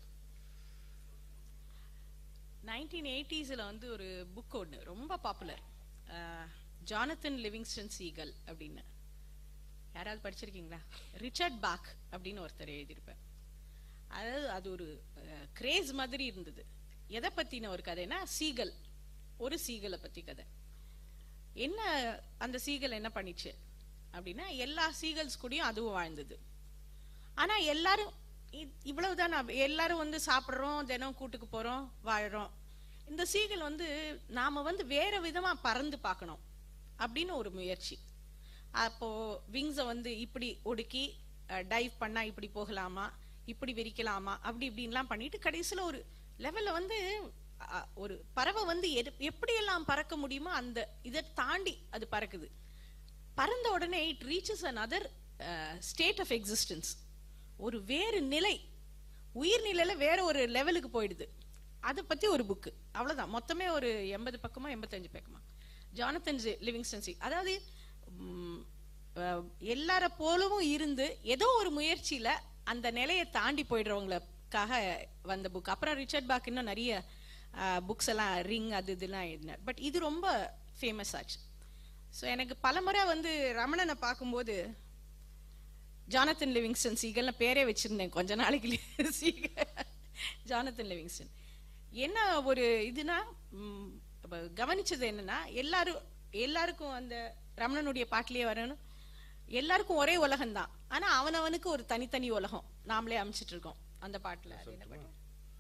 நைன்டீன் எயிட்டிஸில் வந்து ஒரு புக் ஒன்று ரொம்ப பாப்புலர் ஜானத்தன் லிவிங்ஸ்டன் சீகல் அப்படின்னு யாராவது படிச்சிருக்கீங்களா ரிச்சர்ட் பாக் அப்படின்னு ஒருத்தர் எழுதியிருப்பார் அதாவது அது ஒரு கிரேஸ் மாதிரி இருந்தது எதை பத்தின ஒரு கதைனா சீகல் ஒரு சீகலை பத்தி கதை என்ன அந்த சீகல் என்ன பண்ணிச்சு அப்படின்னா எல்லா சீகல்ஸ் கூடயும் அதுவும் வாழ்ந்தது ஆனா எல்லாரும் இ- இவ்வளவுதான் நான் எல்லாரும் வந்து சாப்பிடுறோம் தினம் கூட்டுக்கு போறோம் வாழுறோம் இந்த சீகல் வந்து நாம வந்து வேற விதமா பறந்து பார்க்கணும் அப்படின்னு ஒரு முயற்சி அப்போ விங்ஸை வந்து இப்படி ஒடுக்கி டைவ் பண்ணா இப்படி போகலாமா இப்படி விரிக்கலாமா அப்படி இப்படின்லாம் பண்ணிட்டு கடைசியில ஒரு லெவல்ல வந்து அ, ஒரு பறவை வந்து எது- எப்படியெல்லாம் பறக்க முடியுமோ அந்த இதை தாண்டி அது பறக்குது பறந்த உடனே it reaches another state of existence ஒரு வேறு நிலை உயிர்நிலையில வேற ஒரு லெவலுக்கு போயிடுது அதை பத்தி ஒரு புக்கு அவ்வளவுதான் மொத்தமே ஒரு எண்பது பக்கமா எண்பத்தஞ்சு பக்கமா ஜானத்தன் லிவிங்ஸ்டன் சி அதாவது ம், அஹ், எல்லார போலவும் இருந்து ஏதோ ஒரு முயற்சியில அந்த நிலையை தாண்டி போயிடுறவங்களுக்காக வந்த புக் அப்புறம் ரிச்சர்ட் பாக் இன்னும் நிறைய புக்ஸ் எல்லாம் ரிங் அது இதெல்லாம் எழுதினார் பட் இது ரொம்ப ஃபேமஸ் ஆச்சு ஸோ எனக்கு பலமுறை வந்து ரமணனை பார்க்கும்போது ஜானத்தன் லிவிங்ஸ்டன் சீகல்னு பேரே வச்சிருந்தேன் கொஞ்ச நாளைக்கு சீகல் ஜானத்தன் லிவிங்ஸ்டன் என்ன ஒரு இதுனா ம், அப்ப கவனிச்சது என்னன்னா எல்லாரும் எல்லாருக்கும் அந்த ரமணனுடைய பாட்டிலேயே வரணும் எல்லாருக்கும் ஒரே உலகம்தான் ஆனா அவனவனுக்கு ஒரு தனித்தனி உலகம் நாமளே அமைச்சிட்டு இருக்கோம் அந்த பாட்டுல அது என்ன பாட்டு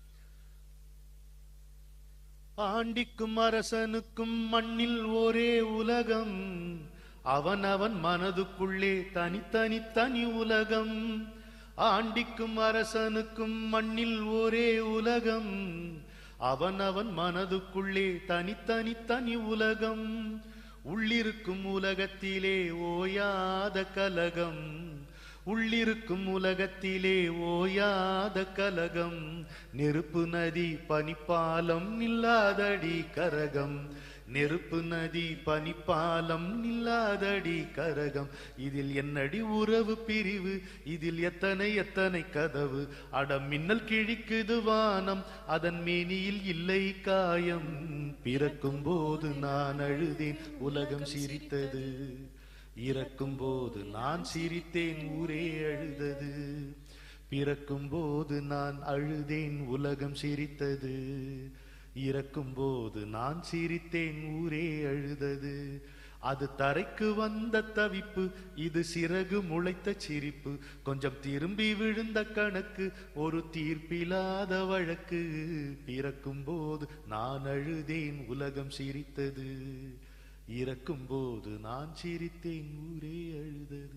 ஆண்டிக்கும் அரசனுக்கும் மண்ணில் ஒரே உலகம் அவனவன் மனதுக்குள்ளே தனித்தனி தனி உலகம் ஆண்டிக்கும் அரசனுக்கும் மண்ணில் ஒரே உலகம் அவனவன் மனதுக்குள்ளே தனித்தனி தனி உலகம் உள்ளிருக்கும் உலகத்திலே ஓயாத கலகம் உள்ளிருக்கும் உலகத்திலே ஓயாத கலகம் நெருப்பு நதி பனிப்பாலம் நில்லாதடி கரகம் நெருப்பு நதி பனிப்பாலம் நில்லாதடி கரகம் இதில் என்னடி உறவு பிரிவு இதில் எத்தனை எத்தனை கதவு அட மின்னல் கிழிக்குது வானம் அதன் மேனியில் இல்லை காயம் பிறக்கும் போது நான் அழுதேன் உலகம் சிரித்தது இறக்கும் போது நான் சிரித்தேன் ஊரே அழுதது பிறக்கும் போது நான் அழுதேன் உலகம் சிரித்தது இறக்கும் போது நான் சிரித்தேன் ஊரே அழுதது அது தரைக்கு வந்த தவிப்பு இது சிறகு முளைத்த சிரிப்பு கொஞ்சம் திரும்பி விழுந்த கணக்கு ஒரு தீர்ப்பில்லாத வழக்கு பிறக்கும் போது நான் அழுதேன் உலகம் சிரித்தது இறக்கும் போது நான் சிரித்தேன் ஊரே அழுதது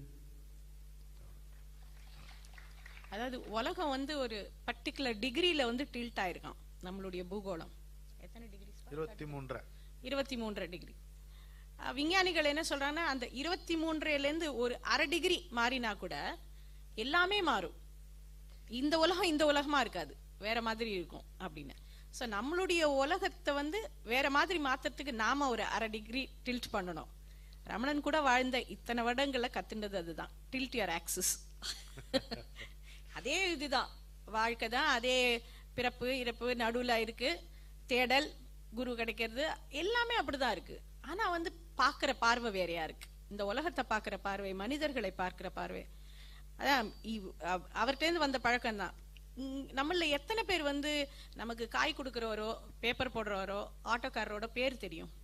அதாவது உலகம் வந்து ஒரு பர்டிகுலர் டிகிரில வந்து டில்ட் ஆயிருக்கான் நம்மளுடைய பூகோளம் எத்தனை டிகிரி இருபத்தி மூன்றரை இருபத்தி மூன்றரை டிகிரி அஹ் விஞ்ஞானிகள் என்ன சொல்றாங்கன்னா அந்த இருபத்தி மூன்றுல இருந்து ஒரு அரை டிகிரி மாறினா கூட எல்லாமே மாறும் இந்த உலகம் இந்த உலகமா இருக்காது வேற மாதிரி இருக்கும் அப்படின்னு சோ நம்மளுடைய உலகத்தை வந்து வேற மாதிரி மாத்துறதுக்கு நாம ஒரு அரை டிகிரி டில்ட் பண்ணணும் ரமணன் கூட வாழ்ந்த இத்தனை வருடங்கள்ல கத்துண்டது அதுதான் டில்ட் யுவர் ஆக்சிஸ் அதே இதுதான் வாழ்க்கை தான் அதே பிறப்பு இறப்பு நடுவுல இருக்கு தேடல் குரு கிடைக்கிறது எல்லாமே அப்படிதான் இருக்கு ஆனா வந்து பார்க்கிற பார்வை வேறையா இருக்கு இந்த உலகத்தை பார்க்கிற பார்வை மனிதர்களை பார்க்கிற பார்வை அதான் இவ்- அவ- அவர்ட்டேந்து வந்த பழக்கம் தான் நம்மள எத்தனை பேர் வந்து நமக்கு காய் கொடுக்கறவரோ பேப்பர் போடுறவரோ ஆட்டோக்காரரோட பேர் தெரியும்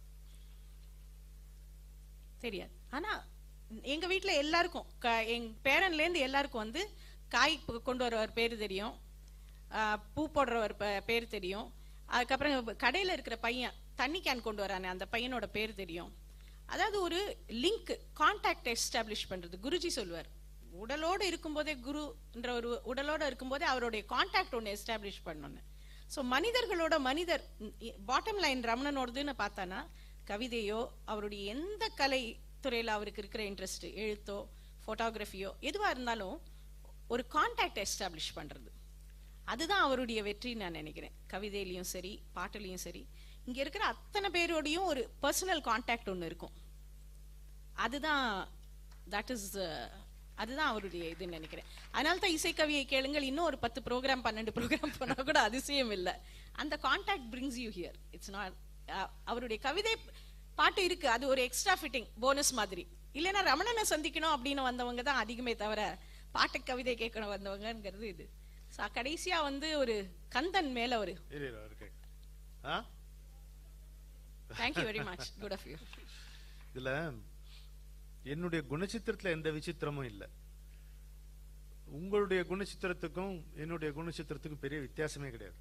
தெரியாது ஆனா எங்க வீட்ல எல்லாருக்கும் க- எங்க பேரன்ல இருந்து எல்லாருக்கும் வந்து காய் பு- கொண்டு வரவர் பேர் தெரியும் ஆஹ் பூ போடுறவர் ப- பேர் தெரியும் அதுக்கப்புறம் கடையில இருக்கிற பையன் தண்ணி கேன் கொண்டு வரானே அந்த பையனோட பேர் தெரியும் அதாவது ஒரு லிங்க் கான்டாக்ட் எஸ்டாப்ளிஷ் பண்றது குருஜி சொல்லுவார் உடலோட இருக்கும்போதே குருன்ற ஒரு உடலோட இருக்கும்போதே அவருடைய கான்டாக்ட் ஒன்று எஸ்டாப்ளிஷ் பண்ணணும்னு ஸோ மனிதர்களோட மனிதர் பாட்டம் லைன் ரமணனோடதுன்னு பார்த்தானா கவிதையோ அவருடைய எந்த கலை துறையில் அவருக்கு இருக்கிற இன்ட்ரெஸ்ட் எழுத்தோ ஃபோட்டோகிராஃபியோ எதுவாக இருந்தாலும் ஒரு கான்டாக்ட் எஸ்டாப்ளிஷ் பண்றது அதுதான் அவருடைய வெற்றின்னு நான் நினைக்கிறேன் கவிதையிலையும் சரி பாட்டுலையும் சரி இங்க இருக்கிற அத்தனை பேரோடையும் ஒரு பர்சனல் கான்டாக்ட் ஒன்று இருக்கும் அதுதான் தட் இஸ் அதுதான் அவருடைய இதுன்னு நினைக்கிறேன் அதனால தான் இசைக்கவியை கேளுங்கள் இன்னும் ஒரு பத்து ப்ரோக்ராம் பன்னெண்டு ப்ரோக்ராம் பண்ணா கூட அதிசயம் இல்லை அந்த contact brings you here it's not அவருடைய கவிதை பாட்டு இருக்கு அது ஒரு எக்ஸ்ட்ரா ஃபிட்டிங் போனஸ் மாதிரி இல்லைன்னா ரமணனை சந்திக்கணும் அப்படின்னு வந்தவங்க தான் அதிகமே தவிர பாட்டு கவிதை கேட்கணும் வந்தவங்கங்கிறது இது ஸோ கடைசியா வந்து ஒரு கந்தன் மேல ஒரு இரு, இரு, இருக்கு ah thank you very much good of you இதுல என்னுடைய குணச்சித்திரத்துல எந்த விசித்திரமும் இல்லை உங்களுடைய குணச்சித்திரத்துக்கும் என்னுடைய குணச்சித்திரத்துக்கும் பெரிய வித்தியாசமே கிடையாது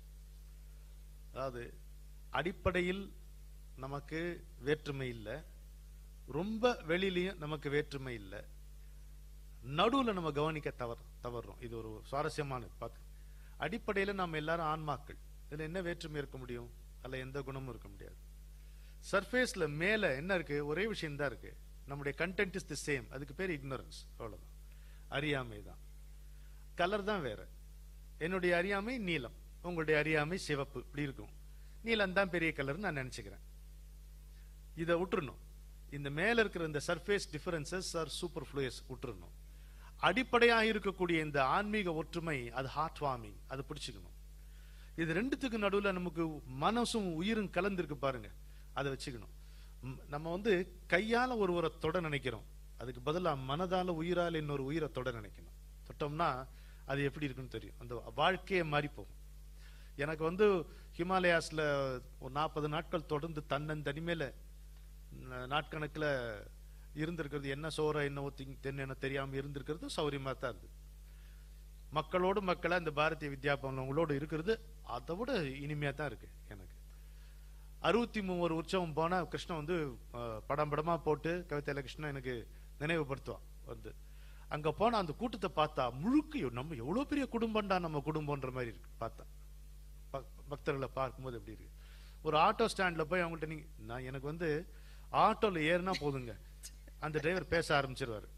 அதாவது அடிப்படையில் நமக்கு வேற்றுமை இல்லை ரொம்ப வெளியிலயும் நமக்கு வேற்றுமை இல்லை நடுவுல நம்ம கவனிக்க தவறு தவறுறோம் இது ஒரு சுவாரஸ்யமான பார்த்து அடிப்படையில நம்ம எல்லாரும் ஆன்மாக்கள் இதுல என்ன வேற்றுமை இருக்க முடியும் அதுல எந்த குணமும் இருக்க முடியாது சர்ஃபேஸ்ல மேல என்ன இருக்கு ஒரே விஷயம் தான் இருக்கு நம்முடைய கண்டென்ட் இஸ் தி சேம் அதுக்கு பேர் இக்னரன்ஸ் அவ்வளவுதான் அறியாமை தான் கலர் தான் வேற என்னுடைய அறியாமை நீலம் உங்களுடைய அறியாமை சிவப்பு இப்படி இருக்கும் நீலம் தான் பெரிய கலர்னு நான் நினைச்சுக்கிறேன் இதை விட்டுறணும் இந்த மேல இருக்கிற இந்த surface differences are superfluous விட்டுறணும் அடிப்படையாக இருக்கக்கூடிய இந்த ஆன்மீக ஒற்றுமை அது ஹார்ட் வார்மிங் அது பிடிச்சுக்கணும் இது ரெண்டுத்துக்கு நடுவுல நமக்கு மனசும் உயிரும் கலந்துருக்கு பாருங்க அதை வச்சுக்கணும் ம், நம்ம வந்து கையால ஒருவரை தொட நினைக்கிறோம் அதுக்கு பதிலா மனதால உயிரால இன்னொரு உயிரை தொட நினைக்கணும் தொட்டோம்னா அது எப்படி இருக்குன்னு தெரியும் அந்த வாழ்க்கையே மாறி போகும் எனக்கு வந்து ஹிமாலயாஸ்ல ஒரு நாற்பது நாட்கள் தொடர்ந்து தன்னன் தனிமையில ந- நாட்கணக்குல இருந்திருக்கிறது என்ன சோற என்ன ஒத்திங் தென்னு தெரியாம இருந்திருக்கிறது சௌரியமா தான் இருந்தது மக்களோடு மக்களா இந்த பாரதிய வித்யா பவன் உங்களோட இருக்கிறது அதை விட இனிமையா தான் இருக்கு எனக்கு அறுபத்தி மூணு உற்சவம் போனா கிருஷ்ணன் வந்து அஹ், படம் படமா போட்டு கவிதையில கிருஷ்ணன் எனக்கு நினைவுபடுத்துவான் வந்து அங்க போனா அந்த கூட்டத்தை பார்த்தா முழுக்க நம்ம எவ்வளவு பெரிய குடும்பம்டா நம்ம குடும்பம்ன்ற மாதிரி இருக்கு பார்த்தா பக்- பக்தர்களை பார்க்கும்போது எப்படி இருக்கு ஒரு ஆட்டோ ஸ்டாண்ட்ல போய் அவங்கள்ட்ட நீங்க நான் எனக்கு வந்து ஆட்டோல ஏறினா போதுங்க அந்த டிரைவர் பேச ஆரம்பிச்சிருவாரு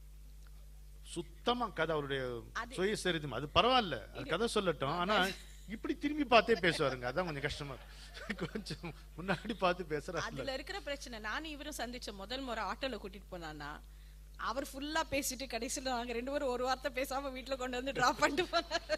சுத்தமா கதை அவருடைய அது- சுயசரிதம் அது பரவாயில்ல அது கதை சொல்லட்டும் ஆனா இப்படி திரும்பி பார்த்தே பேசுவாருங்க அதான் கொஞ்சம் கஷ்டமா இருக்கு. கொஞ்சம் முன்னாடி பார்த்து பேசுறாரு அதுல இருக்கிற பிரச்சனை நானும் இவரும் சந்திச்ச முதல் முறை ஆட்டோல கூட்டிட்டு போனானா அவர் ஃபுல்லா பேசிட்டு கடைசியில நாங்க ரெண்டு பேரும் ஒரு வார்த்தை பேசாம வீட்டுல கொண்டு வந்து டிராப் பண்ணிட்டு போனாரு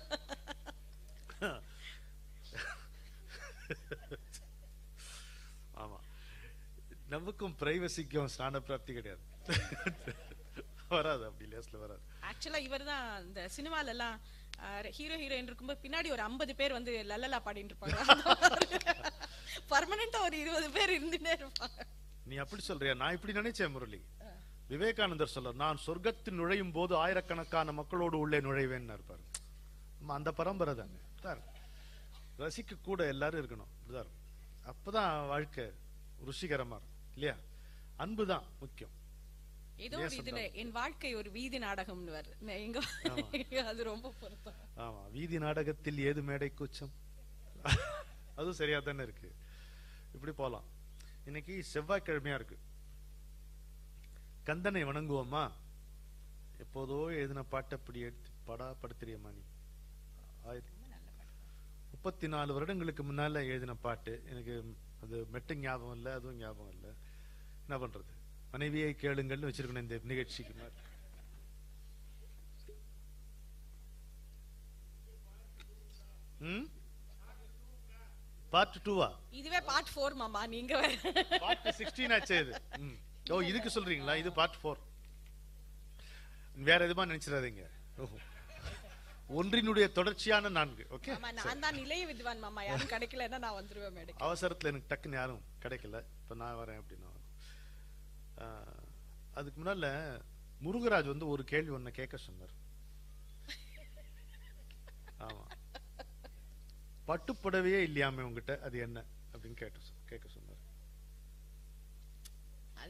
ஆமா நமக்கும் பிரைவசிக்கும் ஸ்நான பிராப்தி கிடையாது வராது அப்படி லேஸ்ல வராது ஆக்சுவலா இவர் தான் இந்த சினிமால எல்லாம் ஹீரோ ஹீரோயின் இருக்கும்போது பின்னாடி ஒரு ஐம்பது பேர் வந்து லல்லலா பாடிட்டு இருப்பாங்க பர்மனண்டா ஒரு இருபது பேர் இருந்துட்டே இருப்பாங்க நீ அப்படி சொல்றியா நான் இப்படி நினைச்சேன் முரளி விவேகானந்தர் சொல்ல நான் சொர்க்கத்தில் நுழையும் போது ஆயிரக்கணக்கான மக்களோடு உள்ளே நுழைவேன்னு இருப்பாரு ஆமா, அந்த பரம்பரை தாங்க தான் ரசிக்க கூட எல்லாரும் இருக்கணும் இப்படிதான் இருக்கும். அப்பதான் வாழ்க்கை ருசிகரமா இருக்கும் இல்லையா அன்புதான் முக்கியம் ஏதோ ஒரு இதுல என் வாழ்க்கை ஒரு வீதி நாடகம்னு வரு எங்க அது ரொம்ப பொருத்தம் ஆமா வீதி நாடகத்தில் ஏது மேடை கூச்சம் அதுவும் சரியா தானே இருக்கு இப்படி போலாம் இன்னைக்கு செவ்வாய்க்கிழமையா இருக்கு கந்தனை வணங்குவோமா எப்போதோ எழுதின பாட்டை அப்படி எடுத்து படா படுத்துறியம்மா நீ ஆயிரத்தி முப்பத்தி நாலு வருடங்களுக்கு முன்னால எழுதின பாட்டு எனக்கு அது மெட்டும் ஞாபகம் இல்லை அதுவும் ஞாபகம் இல்லை என்ன பண்றது மனைவியை கேளுங்கள்னு வச்சிருக்கணும் இந்த நிகழ்ச்சிக்கு மாதிரி ம் பார்ட் டூவா இதுவே பார்ட் ஃபோர் மாமா நீங்க வேற பார்ட் சிக்ஸ்டீன் ஆச்சு இது ம். ஓ இதுக்கு சொல்றீங்களா இது பார்ட் ஃபோர் வேற எதுமா நினைச்சிடாதீங்க ஓஹோ. ஒன்றினுடைய தொடர்ச்சியான நான்கு ஓகே ஆமா நான் தான் நிலைய வித்வான் மாமா யாரும் கிடைக்கலன்னா நான் வந்துருவேன் மேடைக்கு அவசரத்துல எனக்கு டக்குன்னு யாரும் கிடைக்கல இப்ப நான் வரேன் அப்படின்னா ஆஹ், அதுக்கு முன்னால முருகராஜ் வந்து ஒரு கேள்வி ஒண்ணு கேட்க சொன்னார் ஆமா பட்டுப்புடவையே இல்லையாமே உங்ககிட்ட அது என்ன அப்படின்னு கேட்டு சொ- கேட்க சொன்னார்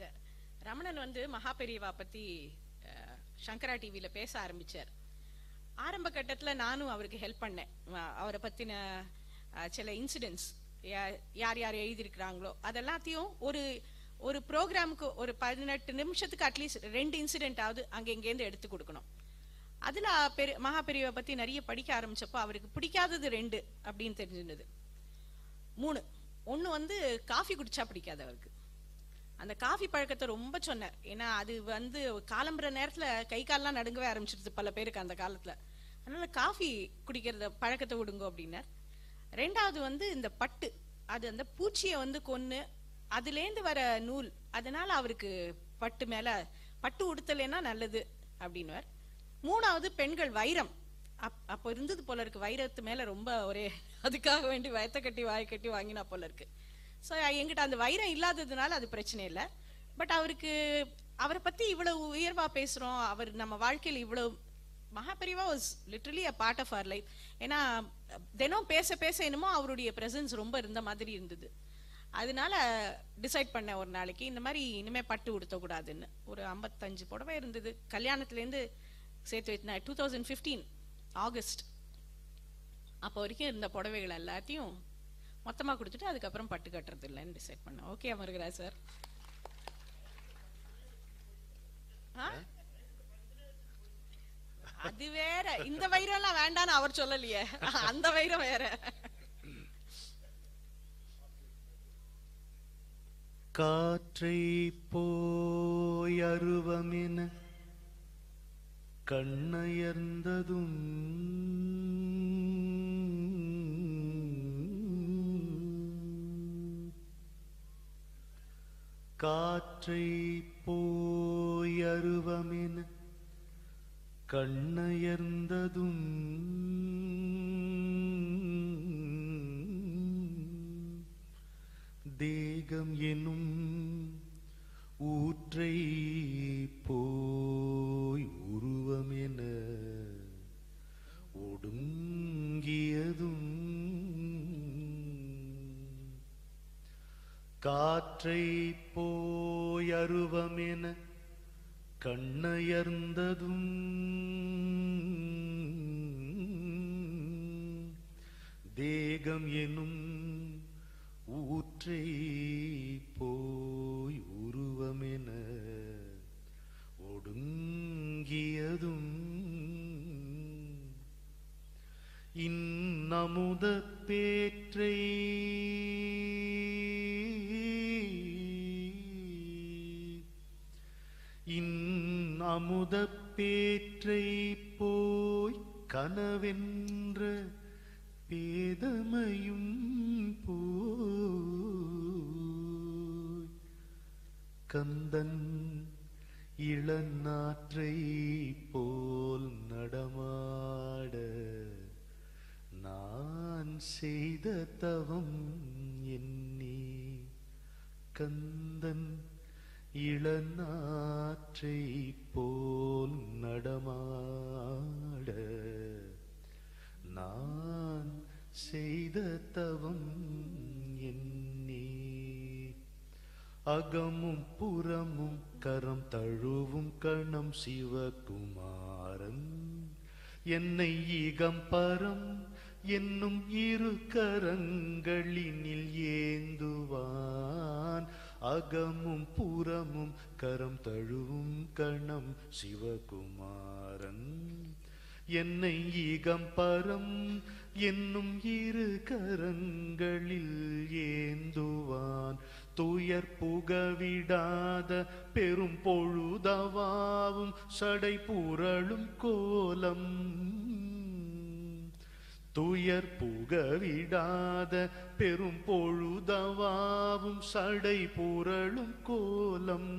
ரமணன் வந்து மகாபெரிவா பத்தி அஹ், சங்கரா டிவியில பேச ஆரம்பிச்சார் ஆரம்ப கட்டத்துல நானும் அவருக்கு ஹெல்ப் பண்ணேன் அஹ், அவரை பத்தின அஹ், சில இன்சிடென்ட்ஸ் யார் யார் எழுதியிருக்கிறாங்களோ அதெல்லாத்தையும் ஒரு ஒரு ப்ரோக்ராமுக்கு ஒரு பதினெட்டு நிமிஷத்துக்கு அட்லீஸ்ட் ரெண்டு இன்சிடென்ட் ஆகுது அங்க இங்கேருந்து எடுத்து கொடுக்கணும் அதுல பெரு மகாபெரிவை பத்தி நிறைய படிக்க ஆரம்பிச்சப்போ அவருக்கு பிடிக்காதது ரெண்டு அப்படின்னு தெரிஞ்சிருந்தது மூணு ஒண்ணு வந்து காஃபி குடிச்சா பிடிக்காது அவருக்கு அந்த காஃபி பழக்கத்தை ரொம்ப சொன்னார் ஏன்னா அது வந்து காலம்புற நேரத்துல கை கால்லாம் நடுங்கவே ஆரம்பிச்சிருது பல பேருக்கு அந்த காலத்துல அதனால காஃபி குடிக்கிறத பழக்கத்தை விடுங்க அப்படின்னார் ரெண்டாவது வந்து இந்த பட்டு அது அந்த பூச்சியை வந்து கொன்னு அதுலேருந்து வர நூல் அதனால அவருக்கு பட்டு மேல பட்டு உடுத்தலைன்னா நல்லது அப்படின்னுவார் மூணாவது பெண்கள் வைரம் அப் அப்போ இருந்தது போல இருக்கு வைரத்து மேல ரொம்ப ஒரே அதுக்காக வேண்டி வயத்தை கட்டி வாய் கட்டி வாங்கினா போல இருக்கு ஸோ எங்கிட்ட அந்த வைரம் இல்லாததுனால அது பிரச்சனை இல்லை பட் அவருக்கு அவரை பத்தி இவ்வளவு உயர்வா பேசுறோம் அவர் நம்ம வாழ்க்கையில இவ்வளவு Mahaperiva was literally a part of our life ஏன்னா தினம் பேச பேச என்னமோ அவருடைய பிரசன்ஸ் ரொம்ப இருந்த மாதிரி இருந்தது அதனால டிசைட் பண்ணேன் ஒரு நாளைக்கு இந்த மாதிரி இனிமே பட்டு உடுத்த கூடாதுன்னு ஒரு ஐம்பத்தஞ்சு புடவை இருந்தது கல்யாணத்துலேருந்து சேர்த்து வைத்தேன் டூ தௌசண்ட் ஃபிஃப்டீன் ஆகஸ்ட் அப்போ வரைக்கும் இருந்த புடவைகள் எல்லாத்தையும் மொத்தமா கொடுத்துட்டு அதுக்கப்புறம் பட்டு கட்டுறது இல்லைன்னு டிசைட் பண்ணேன் ஓகே அமர்கிறா சார் அது வேற இந்த வைரம் எல்லாம் வேண்டான்னு அவர் சொல்லலையே அந்த வைரம் வேற காற்றை போய் அருவமென கண்ணயர்ந்ததும் காற்றை போய் அருவமென கண்ணயர்ந்ததும் தேகம் எனும் ஊற்றை போய் உருவமென ஒடுங்கியதும் காற்றை போய் அருவமென கண்ணயர்ந்ததும் தேகம் எனும் ஊற்றை போய் உருவமென ஒடுங்கியதும் இன்னமுத பேற்றை இன்னமுத பேற்றை போய் கனவென்ற பேதமையும் போய் கந்தன் இளநாற்றை போல் நடமாட நான் செய்த தவம் எண்ணி கந்தன் இளநாற்றை போல் நடமாட நான் செய்த தவம் எண்ணி அகமும் புறமும் கரம் தழுவும் கணம் சிவகுமாரன் என்னை ஈகம்பரம் என்னும் இரு கரங்களினில் ஏந்துவான் அகமும் புறமும் கரம் தழுவும் கணம் சிவகுமாரன் என்னை ஈகம்பரம் என்னும் இரு கரங்களில் ஏந்துவான் துயர் புகவிடாத பெரும் பொழுதவாவும் சடை புரளும் கோலம் துயர் புகவிடாத பெரும் பொழுதவாவும் சடை புரளும் கோலம்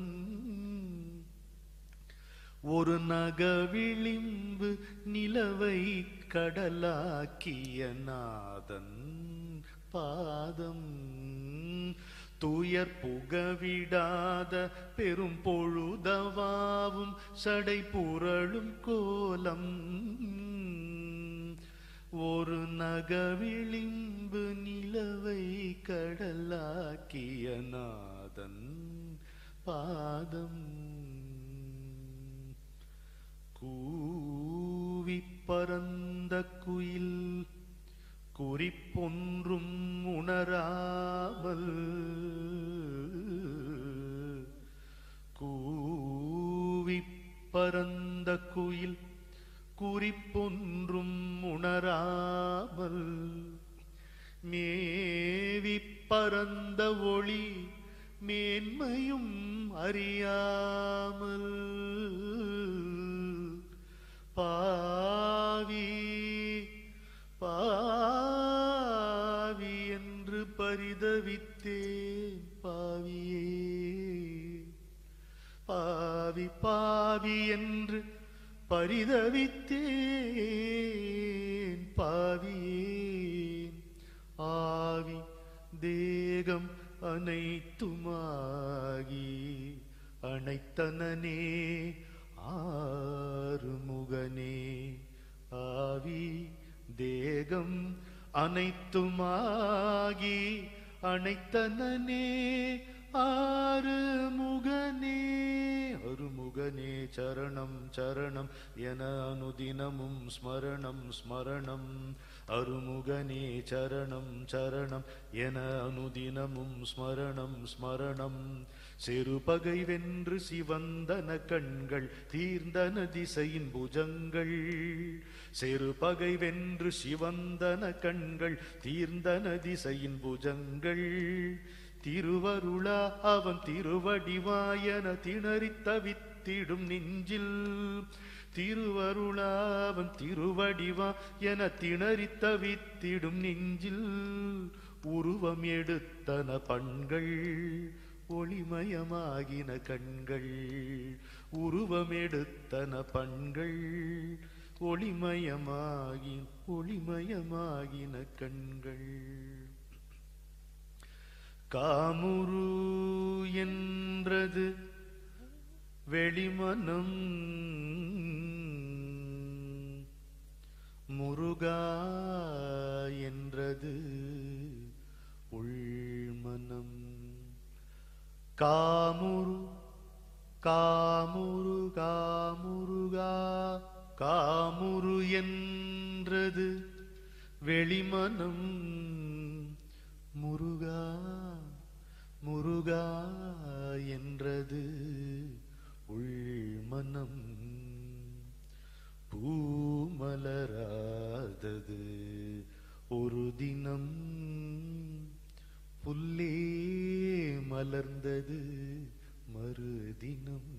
ஒரு நகவிளிம்பு நிலவை கடலாக்கிய நாதன் பாதம் துயர் புகவிடாத பெரும் பொழுதவாவும் சடை புரளும் கோலம் ஒரு நகவிளிம்பு நிலவை கடலாக்கிய நாதன் பாதம் கூவி பறந்த குயில் குறிப்பொன்றும் உணராமல் கூவி பறந்த குயில் குறிப்பொன்றும் உணராமல் மேவி பறந்த ஒளி மேன்மையும் அறியாமல் பாவி பாவி என்று பரிதவித்தேன் பாவியே பாவி பாவி என்று பரிதவித்தேன் பாவியேன் ஆவி தேகம் அனைத்துமாகி அனைத்தனனே ஆறுமுகனே ஆவி தேகம் அனைத்துமாகி அனைத்தனனே ஆறுமுகனே அருமுகனே சரணம் சரணம் என அனுதினமும் ஸ்மரணம் ஸ்மரணம் அருமுகனே சரணம் சரணம் என அனுதினமும் ஸ்மரணம் ஸ்மரணம் சிறுபகை வென்று சிவந்தன கண்கள் தீர்ந்தன திசையின் புஜங்கள் சிறுபகை வென்று சிவந்தன கண்கள் தீர்ந்தன திசையின் புஜங்கள் திருவருளா அவன் திருவடிவாயன திணறித் தவித்திடும் நெஞ்சில் திருவருளா அவன் திருவடிவா என திணறித் தவித்திடும் நெஞ்சில் உருவம் எடுத்தன பண்கள் ஒளிமயமாகின கண்கள் உருவம் எடுத்தன பண்கள் ஒளிமயமாகி ஒளிமயமாகின கண்கள் காமுரு என்றது வெளிமனம் முருகா என்றது உள்மனம் காமுரு காமுரு காமுருகா காமுரு என்றது வெளிமனம் முருகா முருகா என்றது உள்மனம் பூமலராதது ஒரு தினம் புல்லே மலர்ந்தது மறுதினம்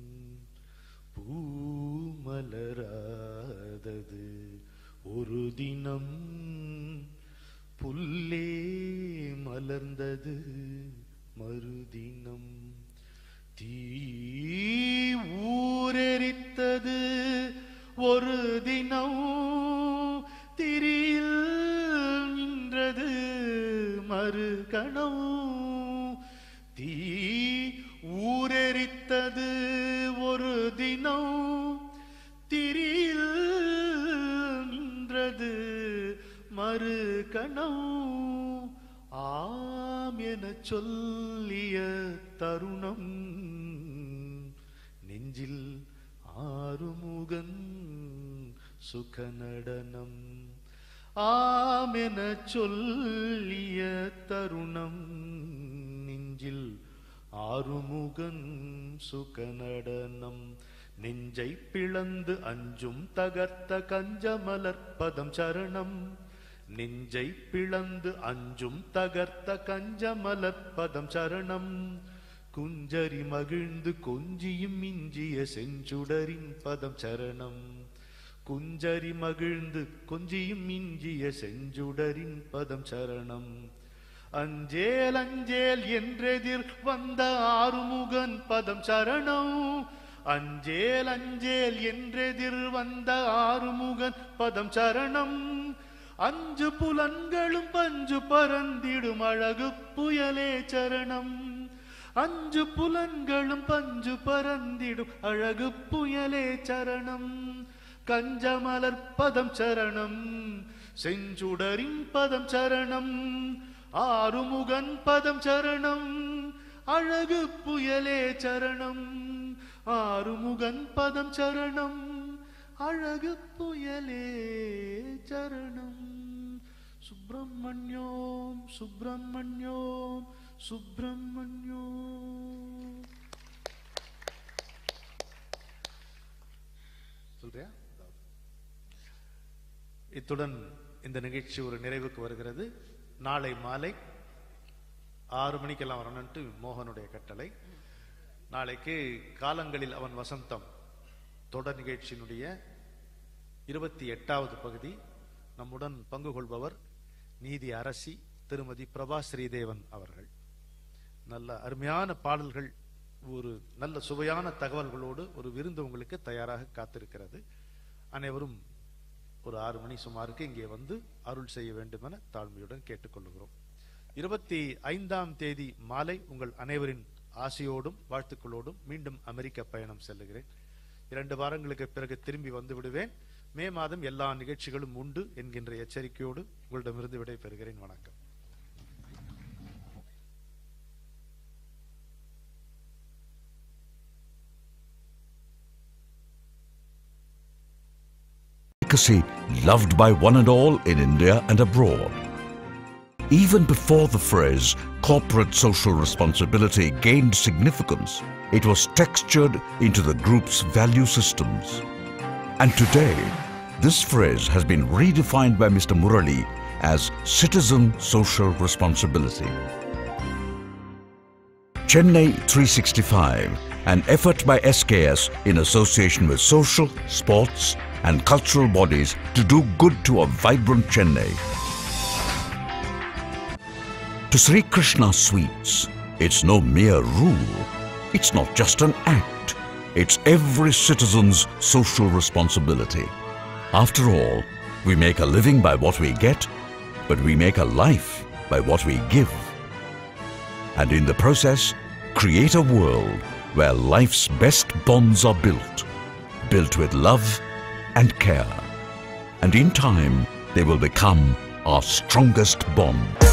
பூமலராதது ஒரு தினம் புல்லே மலர்ந்தது மறுதினம் தீ ஊரெரித்தது ஒரு தினம் திரியில் நின்றது மறு கணம் தீ ஊரெரித்தது ஒரு தினம் திரியில் நின்றது மறு கணம் ஆம் எனச் சொல்லிய தருணம் நெஞ்சில் ஆறுமுகன் சுகநடனம் ஆம் எனச் சொல்லிய தருணம் நெஞ்சில் ஆறுமுகன் சுகநடனம் நெஞ்சை பிளந்து அஞ்சும் தகர்த்த கஞ்சமலர்ப்பதம் சரணம் நெஞ்சை பிளந்து அஞ்சும் தகர்த்த கஞ்சமலர்ப்பதம் சரணம் குஞ்சரி மகிழ்ந்து கொஞ்சியும் மிஞ்சிய செஞ்சுடரின் பதம் சரணம் குஞ்சரி மகிழ்ந்து கொஞ்சியும் மிஞ்சிய செஞ்சுடரின் பதம் சரணம் அஞ்சேல் அஞ்சேல் என்றெதிர் வந்த ஆறுமுகன் பதம் சரணம் அஞ்சேல் அஞ்சேல் என்றெதிர் வந்த ஆறுமுகன் பதம் சரணம் அஞ்சு புலன்களும் பஞ்சு பறந்திடும் அழகு புயலே சரணம் அஞ்சு புலன்களும் பஞ்சு பறந்திடும் அழகு புயலே சரணம் கஞ்சமலர் பதம் சரணம் செஞ்சுடரின் பதம் சரணம் ஆறுமுகன் பதம் சரணம் அழகு புயலே சரணம் ஆறுமுகன் பதம் சரணம் அழகு புயலே சரணம் சுப்பிரமணியோம் சுப்பிரமணியோம் சுப்பிரமணியோம் சொல்றியா இத்துடன் இந்த நிகழ்ச்சி ஒரு நிறைவுக்கு வருகிறது நாளை மாலை ஆறு மணிக்கெல்லாம் வரணும்ட்டு மோகனுடைய கட்டளை நாளைக்கு காலங்களில் அவன் வசந்தம் தொடர் நிகழ்ச்சியினுடைய இருபத்தி எட்டாவது பகுதி நம்முடன் பங்கு கொள்பவர் நீதி அரசி திருமதி பிரபா ஸ்ரீதேவன் அவர்கள் நல்ல அருமையான பாடல்கள் ஒரு நல்ல சுவையான தகவல்களோடு ஒரு விருந்து உங்களுக்கு தயாராக காத்திருக்கிறது அனைவரும் ஒரு ஆறு மணி சுமாருக்கு இங்கே வந்து அருள் செய்ய வேண்டும் என தாழ்மையுடன் கேட்டுக்கொள்கிறோம் இருபத்தி ஐந்தாம் தேதி மாலை உங்கள் அனைவரின் ஆசையோடும் வாழ்த்துக்களோடும் மீண்டும் அமெரிக்க பயணம் செல்லுகிறேன் இரண்டு வாரங்களுக்கு பிறகு திரும்பி வந்து விடுவேன் மே மாதம் எல்லா நிகழ்ச்சிகளும் உண்டு என்கின்ற எச்சரிக்கையோடு உங்களிடமிருந்து விடை பெறுகிறேன் வணக்கம் advocacy loved by one and all in India and abroad. Even before the phrase corporate social responsibility gained significance, it was textured into the group's value systems. And today, this phrase has been redefined by Mr. Murali as citizen social responsibility. Chennai 365, an effort by SKS in association with social, sports, and cultural bodies to do good to a vibrant Chennai. To Sri Krishna Sweets, it's no mere rule. It's not just an act. It's every citizen's social responsibility. After all, we make a living by what we get, but we make a life by what we give. And in the process, create a world where life's best bonds are built. Built with love and care. And in time, they will become our strongest bond.